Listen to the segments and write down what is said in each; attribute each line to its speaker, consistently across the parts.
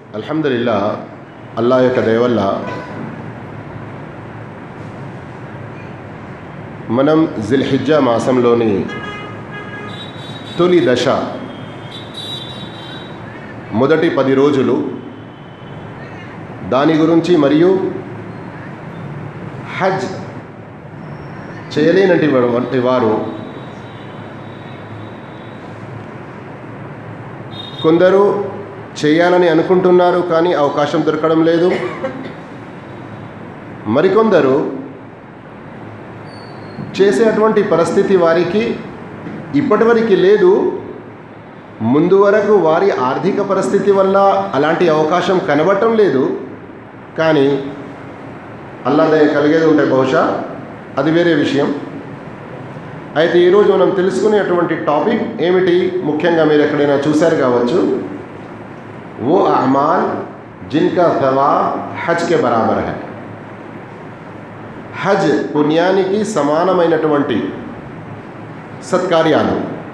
Speaker 1: అల్హమ్దుల్లా అల్లా యొక్క దయవల్ల మనం జిల్హిజ్జా మాసంలోని తొలి దశ మొదటి పది రోజులు దాని గురించి మరియు హజ్ చేయలేనటువంటి వారు కొందరు చేయాలని అనుకుంటున్నారు కానీ అవకాశం దొరకడం లేదు మరికొందరు చేసేటువంటి పరిస్థితి వారికి ఇప్పటివరకు లేదు ముందు వరకు వారి ఆర్థిక పరిస్థితి వల్ల అలాంటి అవకాశం కనబడటం లేదు కానీ అల్లాదయ కలిగేది ఉంటాయి బహుశా అది వేరే విషయం అయితే ఈరోజు మనం తెలుసుకునేటువంటి టాపిక్ ఏమిటి ముఖ్యంగా మీరు ఎక్కడైనా చూశారు కావచ్చు वो अमाल जिनका सवाब హజ్ కే బరాబర్ है హజ్ పుణ్యానికి సమానమైనటువంటి సత్కార్యాలు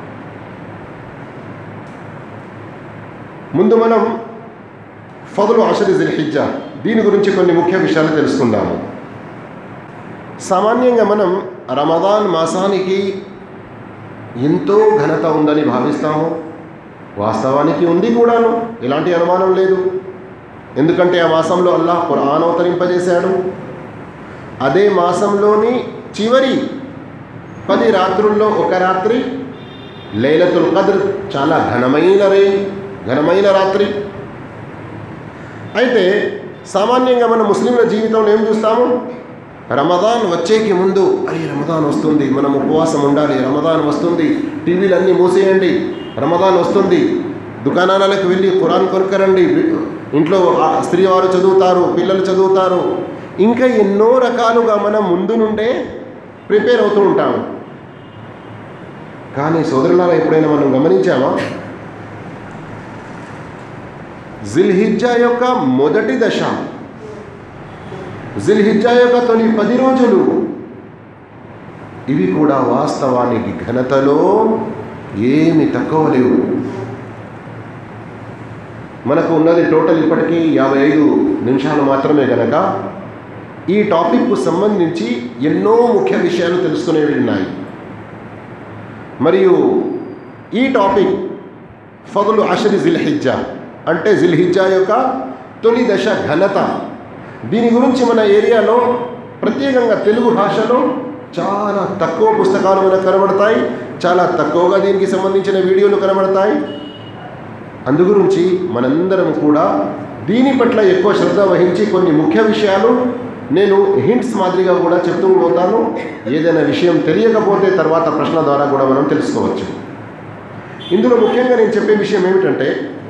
Speaker 1: ముందు మనం ఫదులు అషరి జిల్హిజ్జా దీని గురించి కొన్ని ముఖ్య విషయాలు తెలుసుకుందాము సామాన్యంగా మనం రమదాన్ మాసానికి ఎంతో ఘనత ఉందని భావిస్తాము వాస్తవానికి ఉంది కూడాను ఎలాంటి అనుమానం లేదు ఎందుకంటే ఆ మాసంలో అల్లాహ్ ఖురాన్ అవతరింపజేశాడు అదే మాసంలోని చివరి పది రాత్రుల్లో ఒక రాత్రి లైలతుల్ కద్ర్ చాలా ఘనమైన రే ఘనమైన రాత్రి అయితే సామాన్యంగా మన ముస్లింల జీవితంలో ఏం చూస్తాము రమదాన్ వచ్చేకి ముందు అరే రమదాన్ వస్తుంది మనం ఉపవాసం ఉండాలి రమదాన్ వస్తుంది టీవీలు అన్నీ మూసేయండి రమదాన్ వస్తుంది దుకాణాలకు వెళ్ళి ఖురాన్ కొనుక్కరండి ఇంట్లో స్త్రీ వారు చదువుతారు పిల్లలు చదువుతారు ఇంకా ఎన్నో రకాలుగా మనం ముందు నుండే ప్రిపేర్ అవుతూ ఉంటాము కానీ సోదరులారా ఎప్పుడైనా మనం గమనించామా జిల్హిజ్జా యొక్క మొదటి దశ జిల్హిజ్జా యొక్క తొలి పది రోజులు ఇవి కూడా వాస్తవానికి ఘనతలో ఏమి తక్కువ లేవు మనకు ఉన్నది టోటల్ ఇప్పటికీ యాభై ఐదు నిమిషాలు మాత్రమే గనక ఈ టాపిక్కు సంబంధించి ఎన్నో ముఖ్య విషయాలు తెలుసుకునేవి ఉన్నాయి మరియు ఈ టాపిక్ ఫదులు అషరి జిల్హిజ్జా అంటే జిల్హిజ్జా యొక్క తొలి దశ ఘనత దీని గురించి మన ఏరియాలో ప్రత్యేకంగా తెలుగు భాషలో చాలా తక్కువ పుస్తకాలు మనకు కనబడతాయి చాలా తక్కువగా దీనికి సంబంధించిన వీడియోలు కనబడతాయి అందుగురించి మనందరం కూడా దీని పట్ల ఎక్కువ శ్రద్ధ వహించి కొన్ని ముఖ్య విషయాలు నేను హింట్స్ మాదిరిగా కూడా చెప్తూ పోతాను ఏదైనా విషయం తెలియకపోతే తర్వాత ప్రశ్న ద్వారా కూడా మనం తెలుసుకోవచ్చు ఇందులో ముఖ్యంగా నేను చెప్పే విషయం ఏమిటంటే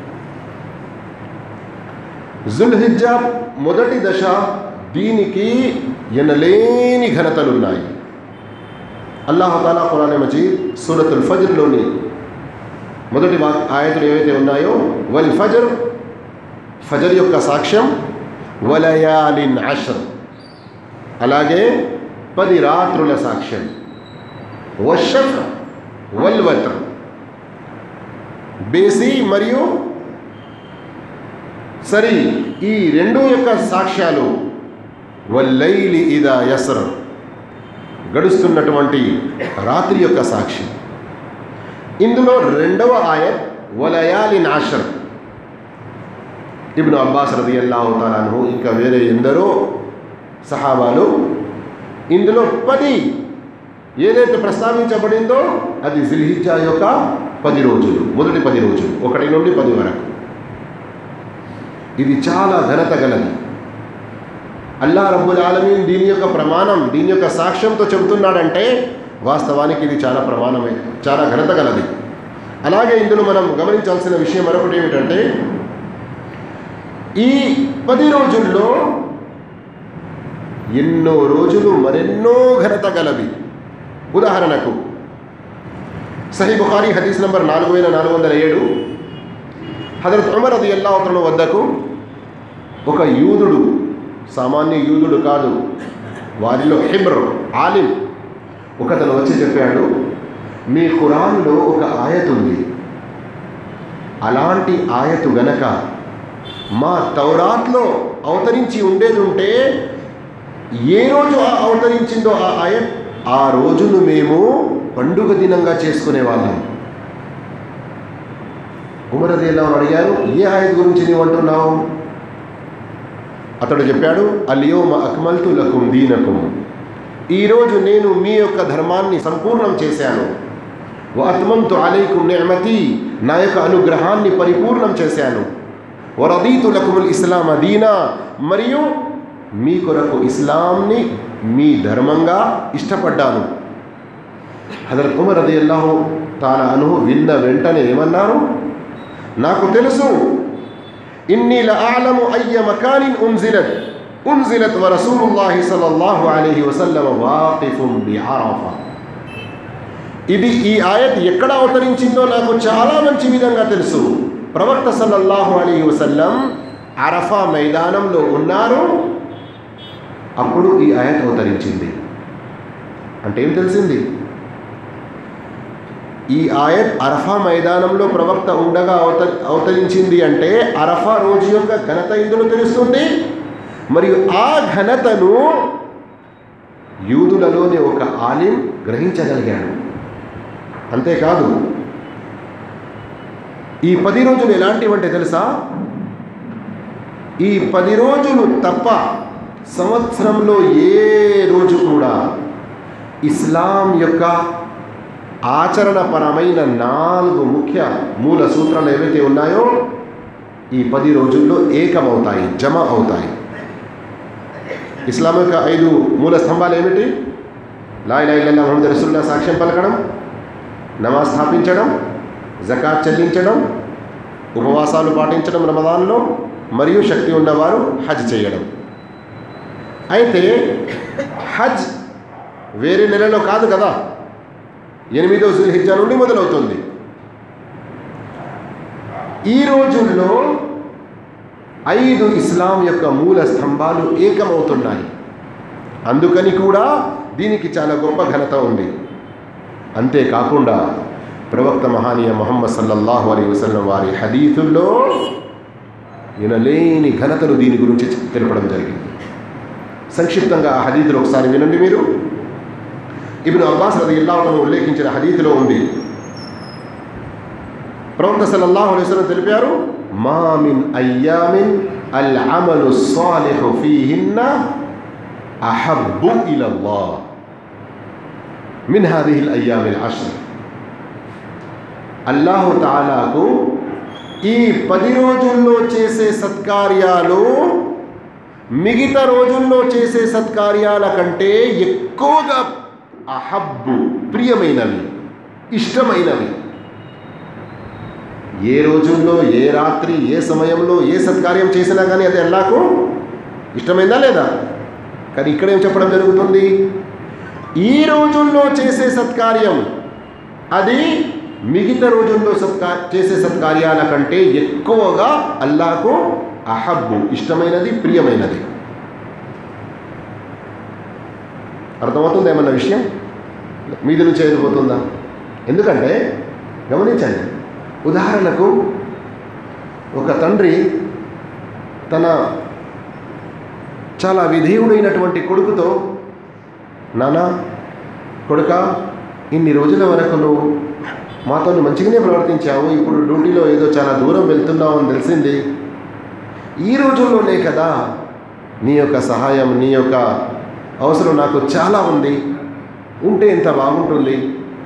Speaker 1: జుల్హిజ్జా మొదటి దశ దీనికి ఎనలేని ఘనతలున్నాయి అల్లాహతాలా ఖురాన్ మజీద్ సూరతుల్ ఫజ్ర్లోని మొదటి వా ఆయతులు ఏవైతే ఉన్నాయో వల్ ఫజర్ ఫజర్ యొక్క సాక్ష్యం వలయాలిన్ అషర్ అలాగే పది రాత్రుల సాక్ష్యం వషఫ్ వల్వత్ర్ బేసి మరియు సరి ఈ రెండు యొక్క సాక్ష్యాలు వల్లైలి ఇదా యసర్ గడుస్తున్నటువంటి రాత్రి యొక్క సాక్షి ఇందులో రెండవ ఆయత్ వలయాలి నాషర్ ఇబ్ను అబ్బాస్ రది అల్లాహతాలను ఇంకా వేరే ఎందరో సహాబాలు ఇందులో పది ఏదైతే ప్రస్తావించబడిందో అది జిల్హిజ్జా యొక్క పది రోజులు మొదటి పది రోజులు ఒకటి నుండి పది వరకు ఇది చాలా ఘనత గలది అల్లా రబ్బుల్ ఆలమీన్ దీని యొక్క ప్రమాణం దీని యొక్క సాక్ష్యంతో చెబుతున్నాడంటే వాస్తవానికి ఇది చాలా ప్రమాణమే చాలా ఘనత గలది అలాగే ఇందులో మనం గమనించాల్సిన విషయం మరొకటి ఏమిటంటే ఈ పది రోజుల్లో ఎన్నో రోజులు మరెన్నో ఘనత గలవి ఉదాహరణకు సహీ బుఖారీ హదీస్ నంబర్ నాలుగు వేల నాలుగు వందల ఏడు హజరత్ ఉమర్ అది అల్లాహతల వద్దకు ఒక యూదుడు సామాన్య యూదుడు కాదు వారిలో హిబ్ర్ ఆలిం ఒకతను వచ్చి చెప్పాడు మీ ఖురాన్లో ఒక ఆయత్ ఉంది అలాంటి ఆయతు గనక మా తౌరాత్లో అవతరించి ఉండేది ఉంటే ఏ రోజు ఆ అవతరించిందో ఆ ఆయత్ ఆ రోజును మేము పండుగ దినంగా చేసుకునే వాళ్ళం ఉమర్ అదేలా అడిగారు ఏ ఆయత్ గురించి నీవు అంటున్నావు అతడు చెప్పాడు అలియోమ అక్మల్తు లకుం దీనకుం ఈరోజు నేను మీ యొక్క ధర్మాన్ని సంపూర్ణం చేశాను వాత్మంతు అలైకుం నియమతి నా యొక్క అనుగ్రహాన్ని పరిపూర్ణం చేశాను వరదీతు లకుముల్ ఇస్లాం అదీనా మరియు మీ కొరకు ఇస్లాంని మీ ధర్మంగా ఇష్టపడ్డాను హజరత్ ఉమర్ అది అల్లాహు తాన అను విన్న వెంటనే ఏమన్నారు నాకు తెలుసు ఇన్ని లఅలము అయ్య మకానిన్ ఉన్జిలత్ ఉన్జిలత్ వ రసూలుల్లాహి సల్లల్లాహు అలైహి వసల్లం వాకిఫుం బిఅరఫా ఇది ఈ ఆయత్ ఎక్కడ అవతరించిందో నాకు చాలా మంచి విధంగా తెలుసు ప్రవక్త సల్లల్లాహు అలీ వసల్లం అరఫా మైదానంలో ఉన్నారు అప్పుడు ఈ ఆయత్ అవతరించింది అంటే ఏం తెలిసింది ఈ ఆయత్ అరఫా మైదానంలో ప్రవక్త ఉండగా అవత అవతరించింది అంటే అరఫా రోజు యొక్క ఘనత ఇందులో తెలుస్తుంది మరియు ఆ ఘనతను యూదులలోని ఒక ఆలిం గ్రహించగలిగాడు అంతేకాదు ఈ పది రోజులు ఎలాంటివంటే తెలుసా ఈ పది రోజులు తప్ప సంవత్సరంలో ఏ రోజు కూడా ఇస్లాం యొక్క ఆచరణపరమైన నాలుగు ముఖ్య మూల సూత్రాలు ఏవైతే ఉన్నాయో ఈ పది రోజుల్లో ఏకమవుతాయి జమ అవుతాయి ఇస్లాం యొక్క ఐదు మూల స్తంభాలు ఏమిటి లాయిలా ఇల్లా మహమ్మద్ రసూల్లా సాక్ష్యం పలకడం నమాజ్ స్థాపించడం జకాత్ చెల్లించడం ఉపవాసాలు పాటించడం రమదాన్లో మరియు శక్తి ఉన్నవారు హజ్ చేయడం అయితే హజ్ వేరే నెలలో కాదు కదా ఎనిమిదో హిజ్జా నుండి మొదలవుతుంది ఈ రోజుల్లో ఐదు ఇస్లాం యొక్క మూల స్తంభాలు ఏకమవుతున్నాయి అందుకని కూడా దీనికి చాలా గొప్ప ఘనత ఉంది అంతేకాకుండా ప్రవక్త మహానీయ మొహమ్మద్ సల్లల్లాహు అలీ వసల్లం వారి హదీతుల్లో వినలేని ఘనతను దీని గురించి తెలపడం జరిగింది సంక్షిప్తంగా ఆ హదీతులు ఒకసారి వినండి మీరు ఇబ్ను అబ్బాస్ రది ఇల్లాహను ఉల్లేఖించిన హదీతులో ఉంది ప్రవక్త సల్లల్లాహు అలైహి వసల్లం తెలిపారు మా మిన్ అయ్యామిన్ అల్ అమలు సాలిహు ఫీహిన్న అహబ్బు ఇలల్లాహ్ మిన్ హాదిహిల్ అయ్యామిల్ అష్ర్ అల్లాహు తాలాకు ఈ పది రోజుల్లో చేసే సత్కార్యాలు మిగతా రోజుల్లో చేసే సత్కార్యాల కంటే ఎక్కువగా అహబ్బు ప్రియమైనవి ఇష్టమైనవి ఏ రోజుల్లో ఏ రాత్రి ఏ సమయంలో ఏ సత్కార్యం చేసినా కానీ అది అల్లాకు ఇష్టమైందా లేదా కానీ ఇక్కడ ఏం చెప్పడం జరుగుతుంది ఈ రోజుల్లో చేసే సత్కార్యం అది మిగతా రోజుల్లో సత్కా చేసే సత్కార్యాల కంటే ఎక్కువగా అల్లాకు అహబ్బు ఇష్టమైనది ప్రియమైనది అర్థమవుతుంది ఏమన్న విషయం మీది నుంచి వెళ్ళిపోతుందా ఎందుకంటే గమనించండి ఉదాహరణకు ఒక తండ్రి తన చాలా విధేయుడైనటువంటి కొడుకుతో నానా కొడుక ఇన్ని రోజుల వరకు నువ్వు మాతో మంచిగానే ప్రవర్తించావు ఇప్పుడు డ్యూటీలో ఏదో చాలా దూరం వెళ్తున్నావు అని తెలిసింది ఈ రోజుల్లోనే కదా నీ యొక్క సహాయం నీ యొక్క అవసరం నాకు చాలా ఉంది ఉంటే ఎంత బాగుంటుంది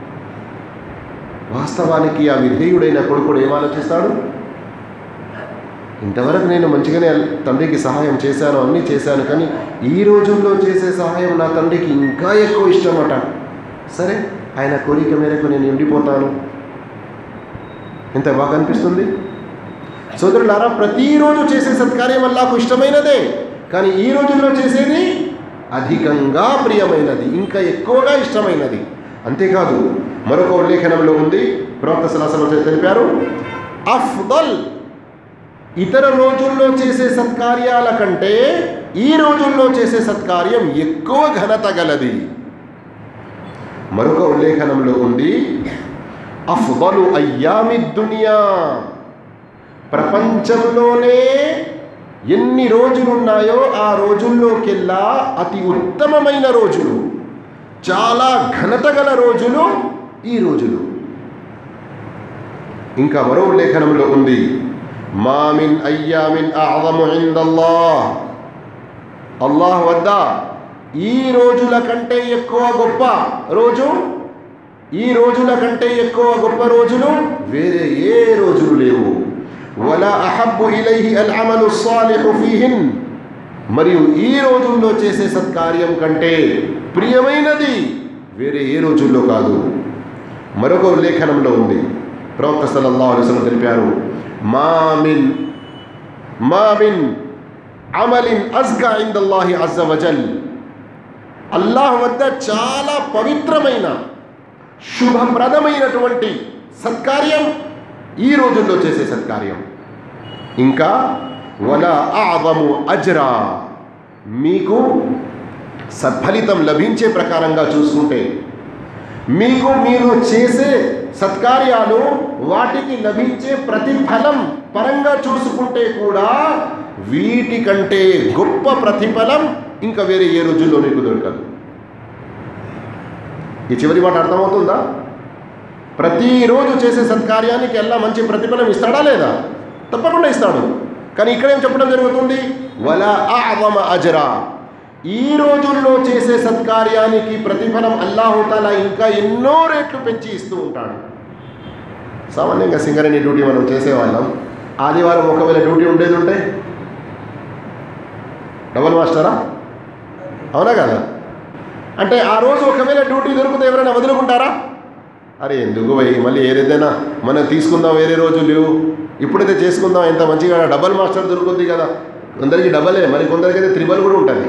Speaker 1: వాస్తవానికి ఆ విధేయుడైన కొడుకుడు ఏం ఆలోచిస్తాడు ఇంతవరకు నేను మంచిగానే తండ్రికి సహాయం చేశాను అన్నీ చేశాను కానీ ఈ రోజుల్లో చేసే సహాయం నా తండ్రికి ఇంకా ఎక్కువ ఇష్టమట సరే ఆయన కోరిక మేరకు నేను ఉండిపోతాను ఎంత బాగా అనిపిస్తుంది సోదరులారా ప్రతిరోజు చేసే సత్కార్యం అల్లాకు ఇష్టమైనదే కానీ ఈ రోజుల్లో చేసేది అధికంగా ప్రియమైనది ఇంకా ఎక్కువగా ఇష్టమైనది అంతేకాదు మరొక ఉల్లేఖనంలో ఉంది ప్రవక్త సలాసనం తెలిపారు అఫ్దల్ ఇతర రోజుల్లో చేసే సత్కార్యాల కంటే ఈ రోజుల్లో చేసే సత్కార్యం ఎక్కువ ఘనత గలది మరొక ఉల్లేఖనంలో ఉంది అఫ్దలు అయ్యామి దునియా ప్రపంచంలోనే ఎన్ని రోజులు ఉన్నాయో ఆ రోజుల్లోకెల్లా అతి ఉత్తమమైన రోజులు చాలా ఘనత గల రోజులు ఈ రోజులు ఇంకా మరో లేఖనంలో ఉంది మామిన్ అయ్యామిన్ అఅదము ఇందల్లాహ్ అల్లాహ్ వద్ద ఈ రోజుల కంటే ఎక్కువ గొప్ప రోజు ఈ రోజుల కంటే ఎక్కువ గొప్ప రోజులు వేరే ఏ రోజులు లేవు వలా అహబ్బు ఇలైహి అల్ అమలు సాలిహు ఫీహిన్ మరియు ఈ రోజుల్లో చేసే సత్కార్యం కంటే ప్రియమైనది వేరే ఏ రోజుల్లో కాదు మరొక ఉల్లేఖనంలో ఉంది ప్రవక్త సల్లల్లాహు అలైహి వసల్లం తెలిపారు మామిన్ మామిన్ అమలిన్ అజ్గా ఇందల్లాహి అజ్జ వజల్ అల్లాహ్ వద్ద చాలా పవిత్రమైన శుభప్రదమైనటువంటి సత్కార్యం ఈ రోజుల్లో చేసే సత్కార్యం ఇంకా వల ఆవము అజ్రా మీకు సత్ఫలితం లభించే ప్రకారంగా చూసుకుంటే మీకు మీరు చేసే సత్కార్యాలు వాటికి లభించే ప్రతిఫలం పరంగా చూసుకుంటే కూడా వీటికంటే గొప్ప ప్రతిఫలం ఇంకా వేరే ఏ రోజుల్లో నీకు దొరకదు ఈ చివరి మాట అర్థమవుతుందా ప్రతిరోజు చేసే సత్కార్యానికి ఎలా మంచి ప్రతిఫలం ఇస్తాడా లేదా తప్పకుండా ఇస్తాడు కానీ ఇక్కడ ఏం చెప్పడం జరుగుతుంది వల ఆవమ అజరా ఈ రోజుల్లో చేసే సత్కార్యానికి ప్రతిఫలం అల్లాహుతాలా ఇంకా ఎన్నో రేట్లు పెంచి ఇస్తూ ఉంటాడు సామాన్యంగా సింగరేణి డ్యూటీ మనం చేసేవాళ్ళం ఆదివారం ఒకవేళ డ్యూటీ ఉండేది ఉంటే డబల్ మాస్టరా అవునా కదా అంటే ఆ రోజు ఒకవేళ డ్యూటీ దొరికితే ఎవరైనా వదులుకుంటారా అరే ఎందుకు పోయి మళ్ళీ ఏదైనా మనం తీసుకుందాం వేరే రోజు లేవు ఇప్పుడైతే చేసుకుందాం ఎంత మంచిగా డబల్ మాస్టర్ దొరుకుతుంది కదా కొందరికి డబలే మరి కొందరికైతే త్రిబల్ కూడా ఉంటుంది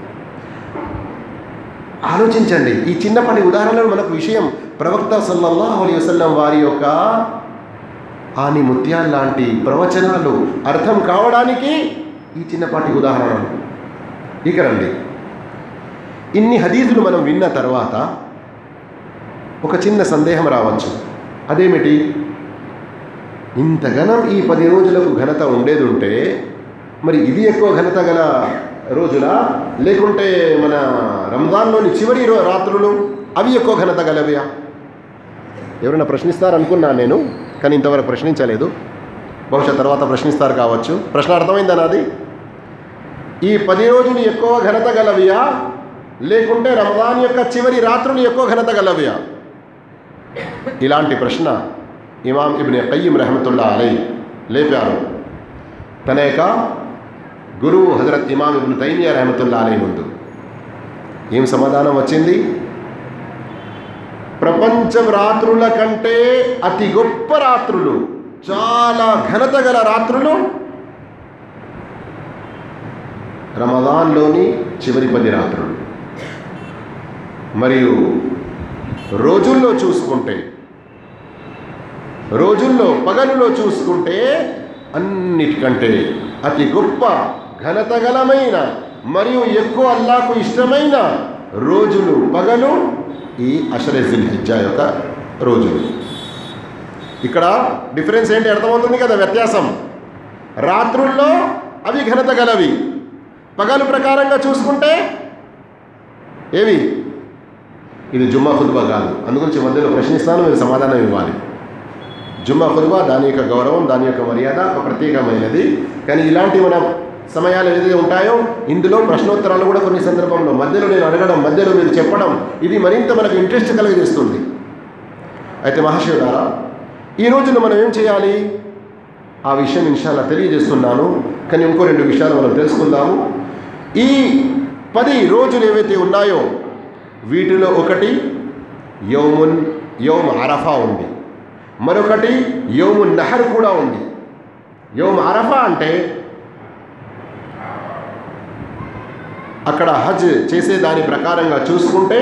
Speaker 1: ఆలోచించండి ఈ చిన్నపాటి ఉదాహరణలో మనకు విషయం ప్రవక్త సల్లల్లాహు అలైహి వసల్లం వారి యొక్క ఆని ముత్యాల లాంటి ప్రవచనాలు అర్థం కావడానికి ఈ చిన్నపాటి ఉదాహరణలు ఇక రండి ఇన్ని హదీసులు మనం విన్న తర్వాత ఒక చిన్న సందేహం రావచ్చు అదేమిటి ఇంతగనం ఈ పది రోజులకు ఘనత ఉండేది ఉంటే మరి ఇది ఎక్కువ ఘనత గల రోజులా లేకుంటే మన రంజాన్లోని చివరి రో రాత్రులు అవి ఎక్కువ ఘనత గలవియా ఎవరైనా ప్రశ్నిస్తారనుకున్నా నేను కానీ ఇంతవరకు ప్రశ్నించలేదు బహుశా తర్వాత ప్రశ్నిస్తారు కావచ్చు ప్రశ్న అర్థమైందా నాది ఈ పది రోజులు ఎక్కువ ఘనత గలవియా లేకుంటే రంజాన్ యొక్క చివరి రాత్రులు ఎక్కువ ఘనత గలవియా ఇలాంటి ప్రశ్న ఇమాం ఇబ్ని కయ్యం రహమతుల్లా అలై లేపారు తన యొక్క గురువు హజరత్ ఇమాం ఇబ్ను తైమియా రహమతుల్లా అలై ముందు ఏం సమాధానం వచ్చింది ప్రపంచం రాత్రుల కంటే అతి గొప్ప రాత్రులు చాలా ఘనత గల రాత్రులు రమదాన్లోని చివరి పది రాత్రులు మరియు రోజుల్లో చూసుకుంటే రోజుల్లో పగలులో చూసుకుంటే అన్నిటికంటే అతి గొప్ప ఘనతగలమైన మరియు ఎక్కువ అల్లాకు ఇష్టమైన రోజులు పగలు ఈ అషరెజిల్ హిజ్జా యొక్క రోజులు ఇక్కడ డిఫరెన్స్ ఏంటి అర్థమవుతుంది కదా వ్యత్యాసం రాత్రుల్లో అవి ఘనత గలవి పగలు ప్రకారంగా చూసుకుంటే ఏవి ఇది జుమ్మా ఖుద్బా కాదు అందుగురించి మధ్యలో ప్రశ్నిస్తాను మీరు సమాధానం ఇవ్వాలి జుమ్మా ఖుద్బా దాని యొక్క గౌరవం దాని యొక్క మర్యాద ఒక ప్రత్యేకమైనది కానీ ఇలాంటి మన సమయాలు ఏదైతే ఉంటాయో ఇందులో ప్రశ్నోత్తరాలు కూడా కొన్ని సందర్భంలో మధ్యలో నేను అడగడం మధ్యలో మీరు చెప్పడం ఇది మరింత మనకు ఇంట్రెస్ట్ కలిగజేస్తుంది అయితే మహాశివుడారా ఈ రోజున మనం ఏం చేయాలి ఆ విషయం ఇన్షాల్లా తెలియజేస్తున్నాను కానీ ఇంకో రెండు విషయాలు మనం తెలుసుకుందాము ఈ పది రోజులు ఏవైతే ఉన్నాయో వీటిలో ఒకటి యౌమున్ యౌమ్ అరఫా ఉంది మరొకటి యౌమున్ నహర్ కూడా ఉంది యౌమ్ అరఫా అంటే అక్కడ హజ్ చేసే దాని ప్రకారంగా చూసుకుంటే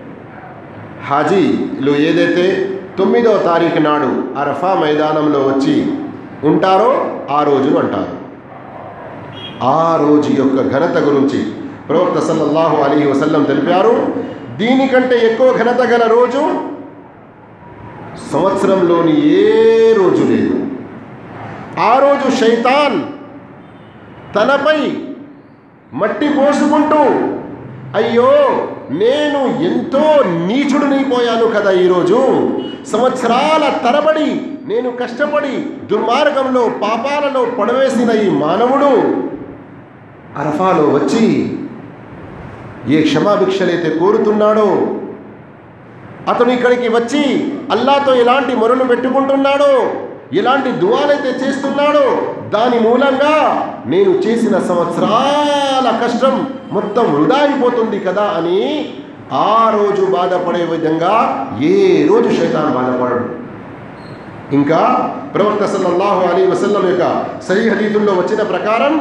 Speaker 1: హాజీలు ఏదైతే తొమ్మిదవ తారీఖు నాడు అరఫా మైదానంలో వచ్చి ఉంటారో ఆ రోజును అంటారు ఆ రోజు యొక్క ఘనత గురించి ప్రవక్త సల్లల్లాహు అలీ వసల్లం తెలిపారు దీనికంటే ఎక్కువ ఘనత గల రోజు సంవత్సరంలోని ఏ రోజు లేదు ఆ రోజు శైతాన్ తనపై మట్టి పోసుకుంటూ అయ్యో నేను ఎంతో నీచుడునైపోయాను కదా ఈరోజు సంవత్సరాల తరబడి నేను కష్టపడి దుర్మార్గంలో పాపాలలో పడవేసిన ఈ మానవుడు అరఫాలో వచ్చి ఏ క్షమాభిక్షలైతే కోరుతున్నాడో అతను ఇక్కడికి వచ్చి అల్లాతో ఎలాంటి మొరలు పెట్టుకుంటున్నాడో ఎలాంటి దువాలైతే చేస్తున్నాడో దాని మూలంగా నేను చేసిన సంవత్సరాల కష్టం మొత్తం వృధా అయిపోతుంది కదా అని ఆ రోజు బాధపడే విధంగా ఏ రోజు శైతాన్ బాధపడడు ఇంకా ప్రవక్త సల్లల్లాహు అలీ వసల్లం యొక్క సహీ హదీతుల్లో వచ్చిన ప్రకారం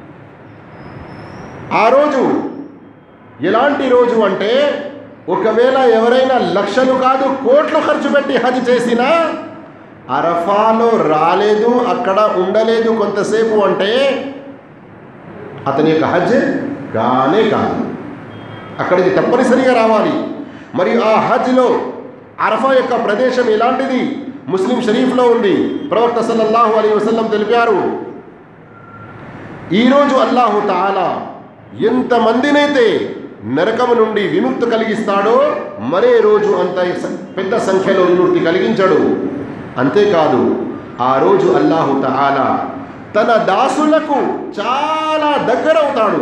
Speaker 1: ఆ రోజు ఎలాంటి రోజు అంటే ఒకవేళ ఎవరైనా లక్షలు కాదు కోట్లు ఖర్చు పెట్టి హజ్ చేసినా అరఫాలో రాలేదు అక్కడ ఉండలేదు కొంతసేపు అంటే అతని యొక్క హజ్ కానే కాదు అక్కడికి తప్పనిసరిగా రావాలి మరియు ఆ హజ్లో అరఫా యొక్క ప్రదేశం ఎలాంటిది ముస్లిం షరీఫ్లో ఉంది ప్రవక్త సల్లల్లాహు అలీ వసల్లం తెలిపారు ఈరోజు అల్లాహు తాలా ఎంతమందినైతే నరకము నుండి విముక్తి కలిగిస్తాడో మరే రోజు అంత పెద్ద సంఖ్యలో విముక్తి కలిగించడు అంతేకాదు ఆ రోజు అల్లాహు తాలా తన దాసులకు చాలా దగ్గరవుతాడు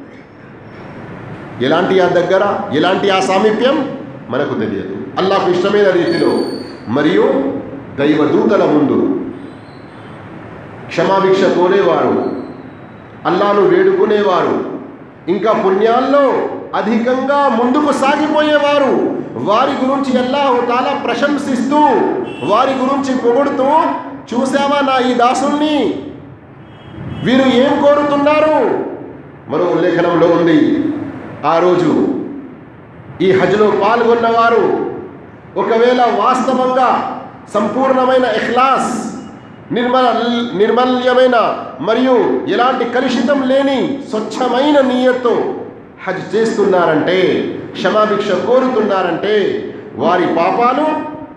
Speaker 1: ఎలాంటి ఆ దగ్గర ఎలాంటి ఆ సామీప్యం మనకు తెలియదు అల్లాహకు ఇష్టమైన రీతిలో మరియు దైవదూతల ముందు క్షమాభిక్ష కోరేవారు అల్లాను వేడుకునేవారు ఇంకా పుణ్యాల్లో అధికంగా ముందుకు సాగిపోయేవారు వారి గురించి అల్లాహు తాలా ప్రశంసిస్తూ వారి గురించి పొగుడుతూ చూసావా నా ఈ దాసుల్ని వీరు ఏం కోరుతున్నారు మరో ఉల్లేఖనంలో ఉంది ఆ రోజు ఈ హజ్లో పాల్గొన్నవారు ఒకవేళ వాస్తవంగా సంపూర్ణమైన ఇఖ్లాస్ నిర్మల నిర్మల్యమైన మరియు ఎలాంటి కలుషితం లేని స్వచ్ఛమైన నీయతో హజ్ చేస్తున్నారంటే క్షమాభిక్ష కోరుతున్నారంటే వారి పాపాలు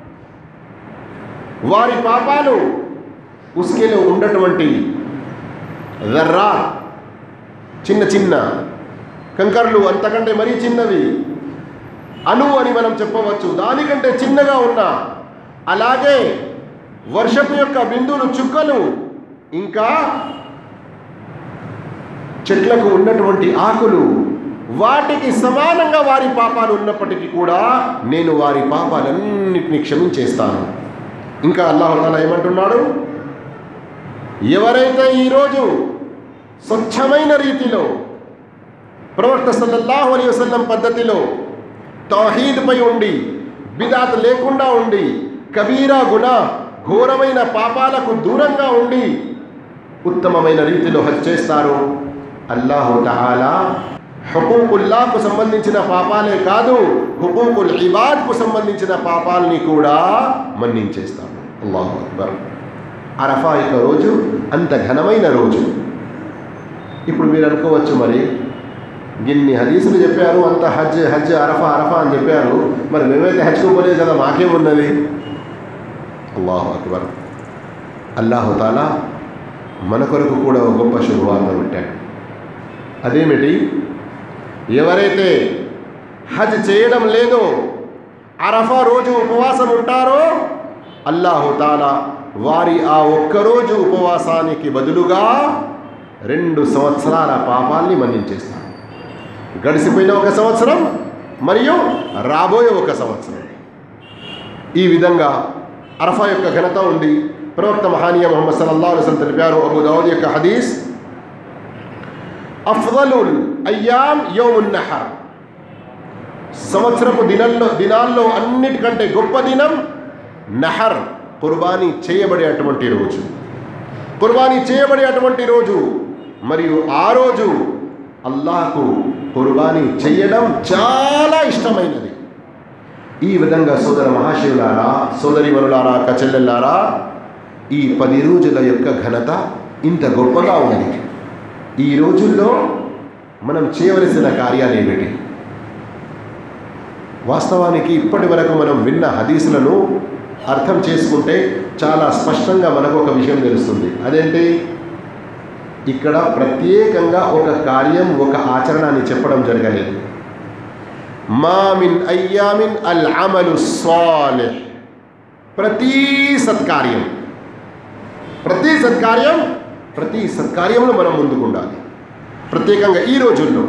Speaker 1: వారి పాపాలు ఉస్కేలో ఉన్నటువంటి దర్రా చిన్న చిన్న కంకర్లు అంతకంటే మరీ చిన్నవి అణు అని మనం చెప్పవచ్చు దానికంటే చిన్నగా ఉన్న అలాగే వర్షపు యొక్క బిందువులు చుక్కలు ఇంకా చెట్లకు ఉన్నటువంటి ఆకులు వాటికి సమానంగా వారి పాపాలు ఉన్నప్పటికీ కూడా నేను వారి పాపాలన్నింటినీ క్షమించేస్తాను ఇంకా అల్లాహుల్లా ఏమంటున్నాడు ఎవరైతే ఈరోజు స్వచ్ఛమైన రీతిలో ప్రవక్త సల్లల్లాహు అలీ వసల్లం పద్ధతిలో తౌహీద్పై ఉండి బిదాత్ లేకుండా ఉండి కబీరా గుణ ఘోరమైన పాపాలకు దూరంగా ఉండి ఉత్తమమైన రీతిలో హజ్ చేస్తారు అల్లాహు తహాలా హుకూకుల్లాకు సంబంధించిన పాపాలే కాదు హుకూకుల్ ఇబాద్కు సంబంధించిన పాపాలని కూడా మన్నించేస్తాడు అల్లాహు అక్బర్ అరఫా యొక్క రోజు అంత ఘనమైన రోజు ఇప్పుడు మీరు అనుకోవచ్చు మరి ఇన్ని హదీసులు చెప్పారు అంత హజ్ హజ్ అరఫా అరఫా అని చెప్పారు మరి మేమైతే హజ్కు పోలేదు కదా మాకేమున్నది అల్లాహు అక్బర్ అల్లాహు తాలా మన కొరకు కూడా ఒక గొప్ప శుభవార్త పెట్టాడు అదేమిటి ఎవరైతే హజ్ చేయడం లేదో అరఫా రోజు ఉపవాసం ఉంటారో అల్లాహు తాలా వారి ఆ ఒక్కరోజు ఉపవాసానికి బదులుగా రెండు సంవత్సరాల పాపాల్ని మన్నించేస్తాడు గడిచిపోయిన ఒక సంవత్సరం మరియు రాబోయే ఒక సంవత్సరం ఈ విధంగా అరఫా యొక్క ఘనత ఉంది ప్రవక్త మహానీయ మొహమ్మద్ సల్లల్లాహు అలైహి వసల్లం తెలిపారు అబూ దావుద్ యొక్క హదీస్ అఫ్దలుల్ అయ్యామ్ యౌమున్ నహర్ సంవత్సరపు దినంలో దినాల్లో అన్నిటికంటే గొప్ప దినం నహర్ కుర్బానీ చేయబడేటువంటి రోజు కుర్బానీ చేయబడేటువంటి రోజు మరియు ఆ రోజు అల్లాహకు కుర్బానీ చేయడం చాలా ఇష్టమైనది ఈ విధంగా సోదర మహాశివులారా సోదరి మనులారా కచెల్లెల్లారా ఈ పది రోజుల యొక్క ఘనత ఇంత గొప్పగా ఉంది ఈ రోజుల్లో మనం చేయవలసిన కార్యాలు ఏమిటి వాస్తవానికి ఇప్పటి వరకు మనం విన్న హదీసులను అర్థం చేసుకుంటే చాలా స్పష్టంగా మనకు ఒక విషయం తెలుస్తుంది అదేంటి ఇక్కడ ప్రత్యేకంగా ఒక కార్యం ఒక ఆచరణ అని చెప్పడం జరగలేదు మా మిన్ అయ్యామిన్ అల్ అమలు సాలిహ్ ప్రతి సత్కార్యం ప్రతి సత్కార్యం ప్రతి సత్కార్యంలో మనం ముందుకు ఉండాలి ప్రత్యేకంగా ఈ రోజుల్లో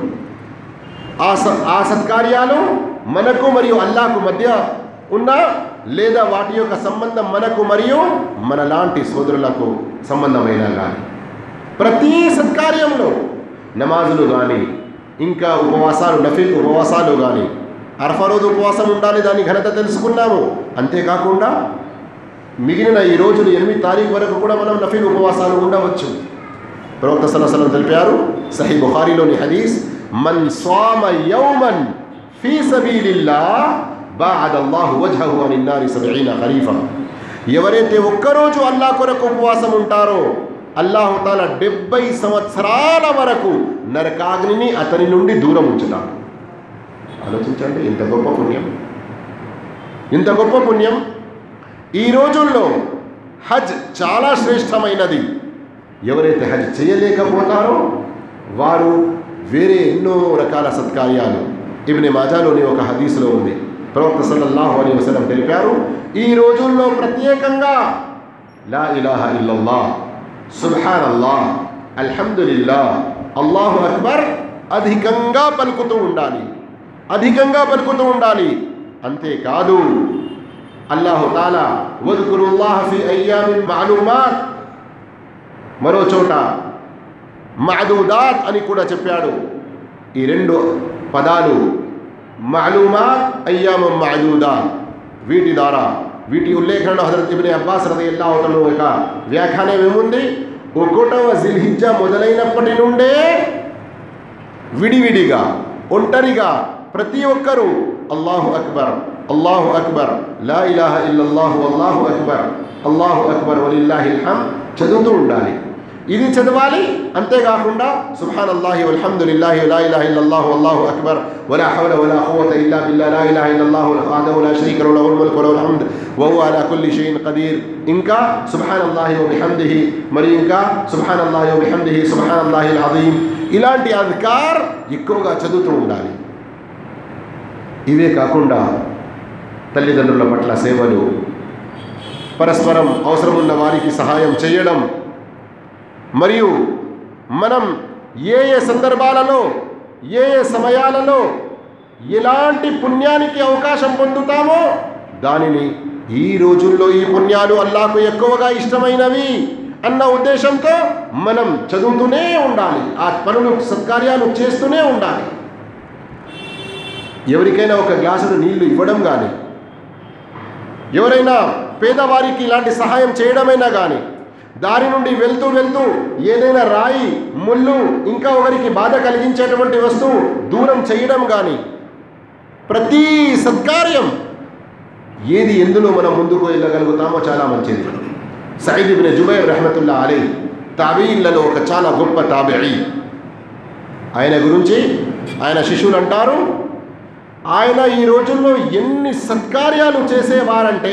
Speaker 1: ఆ స ఆ సత్కార్యాలు మనకు మరియు అల్లాకు మధ్య ఉన్న లేదా వాటి యొక్క సంబంధం మనకు మరియు మనలాంటి సోదరులకు సంబంధమైన కానీ ప్రతి సత్కార్యంలో నమాజులు కానీ ఇంకా ఉపవాసాలు నఫీల్ ఉపవాసాలు కానీ అరఫా రోజు ఉపవాసం ఉండాలి దాని ఘనత తెలుసుకున్నాము అంతేకాకుండా మిగిలిన ఈ రోజులు ఎనిమిది తారీఖు వరకు కూడా మనం నఫీల్ ఉపవాసాలు ఉండవచ్చు ప్రవక్త సలసలం తెలిపారు సహీ బుఖారీలోని హదీస్ మన్ స్వామ యౌమన్ ఫీ సబీలిల్లా బాఅద అల్లాహు వజ్హహు అనిన్ నారి సబఈన ఖరీఫా ఎవరైతే ఒక్కరోజు అల్లా కొరకు ఉపవాసం ఉంటారో అల్లాహు తాలా డెబ్బై సంవత్సరాల వరకు నరకాగ్నిని అతని నుండి దూరం ఉంచుతాడు ఆలోచించండి ఇంత గొప్ప పుణ్యం ఇంత గొప్ప పుణ్యం ఈ రోజుల్లో హజ్ చాలా శ్రేష్టమైనది ఎవరైతే హజ్ చేయలేకపోతారో వారు వేరే ఎన్నో రకాల సత్కార్యాలు ఇవిని మాజాలోని ఒక హదీసులో ఉంది ప్రవక్త సల్లల్లాహు అలైహి వసల్లం తెలిపారు ఈ రోజుల్లో ప్రత్యేకంగా లా ఇలాహ ఇల్లల్లా సుబ్హాన్ అల్లాహ్ అల్హమ్దులిల్లా అల్లాహు అక్బర్ అధికంగా పలుకుతూ ఉండాలి అధికంగా పలుకుతూ ఉండాలి అంతేకాదు అల్లాహు తాలా వదుకురుల్లాహ ఫి అయ్యామిన్ మాలూమాత్ మరో చోట మఅదూదాత్ అని కూడా చెప్పాడు ఈ రెండు పదాలు మాలూమాత్ అయ్యామం మఅదూదాత్ వీటి ద్వారా వీటి ఉల్లేఖనలో హజరత్ ఇబ్ని అబ్బాస్ రదియల్లాహు తను యొక్క వ్యాఖ్యానం ఏముంది ఒకటవ జిల్హిజ్జా మొదలైనప్పటి నుండే విడివిడిగా ఒంటరిగా ప్రతి ఒక్కరూ అల్లాహు అక్బర్ అల్లాహు అక్బర్ లా ఇలాహ ఇల్లల్లాహు అల్లాహు అక్బర్ అల్లాహు అక్బర్ వలిల్లాహిల్ హమ్ చదువుతూ ఉండాలి ఇది చదవాలి అంతేకాకుండా సుబ్హాన్ అల్లాహి వల్హమ్దులిల్లాహి లా ఇలాహ ఇల్లల్లాహు అల్లాహు అక్బర్ వలా హౌల వలా ఖువత ఇల్లా బిల్లా లా ఇలాహ ఇల్లల్లాహు వహదహు లా షరీక లహు లహుల్ ముల్కు వలహుల్ హమ్ద్ వహువ అలా కుల్లి షైఇన్ ఖదీర్ ఇంకా సుబ్హాన్ అల్లాహి వబిహమ్దిహి మరి ఇంకా సుబ్హాన్ అల్లాహి వబిహమ్దిహి సుబ్హాన్ అల్లాహిల్ అజీమ్ ఇలాంటి అధికార్ ఎక్కువగా చదువుతూ ఉండాలి ఇవే కాకుండా తల్లిదండ్రుల పట్ల సేవలు పరస్పరం అవసరమున్న వారికి సహాయం చేయడం మరియు మనం ఏ ఏ సందర్భాలలో ఏ ఏ సమయాలలో ఎలాంటి పుణ్యానికి అవకాశం పొందుతామో దానిని ఈ రోజుల్లో ఈ పుణ్యాలు అల్లాకు ఎక్కువగా ఇష్టమైనవి అన్న ఉద్దేశంతో మనం చదువుతూనే ఉండాలి ఆ పనులు సత్కార్యాలు చేస్తూనే ఉండాలి ఎవరికైనా ఒక గ్లాసును నీళ్లు ఇవ్వడం కానీ ఎవరైనా పేదవారికి ఇలాంటి సహాయం చేయడమైనా కానీ దారి నుండి వెళ్తూ వెళ్తూ ఏదైనా రాయి ముళ్ళు ఇంకా ఒకరికి బాధ కలిగించేటువంటి వస్తువు దూరం చేయడం కానీ ప్రతి సత్కార్యం ఏది ఎందులో మనం ముందుకు వెళ్ళగలుగుతామో చాలా మంచిది సైద్ ఇబ్న్ జుబైర్ రహమతుల్లా అలీ తాబీన్లలో ఒక చాలా గొప్ప తాబిఈ ఆయన గురించి ఆయన శిష్యులు అంటారు ఆయన ఈ రోజుల్లో ఎన్ని సత్కార్యాలు చేసేవారంటే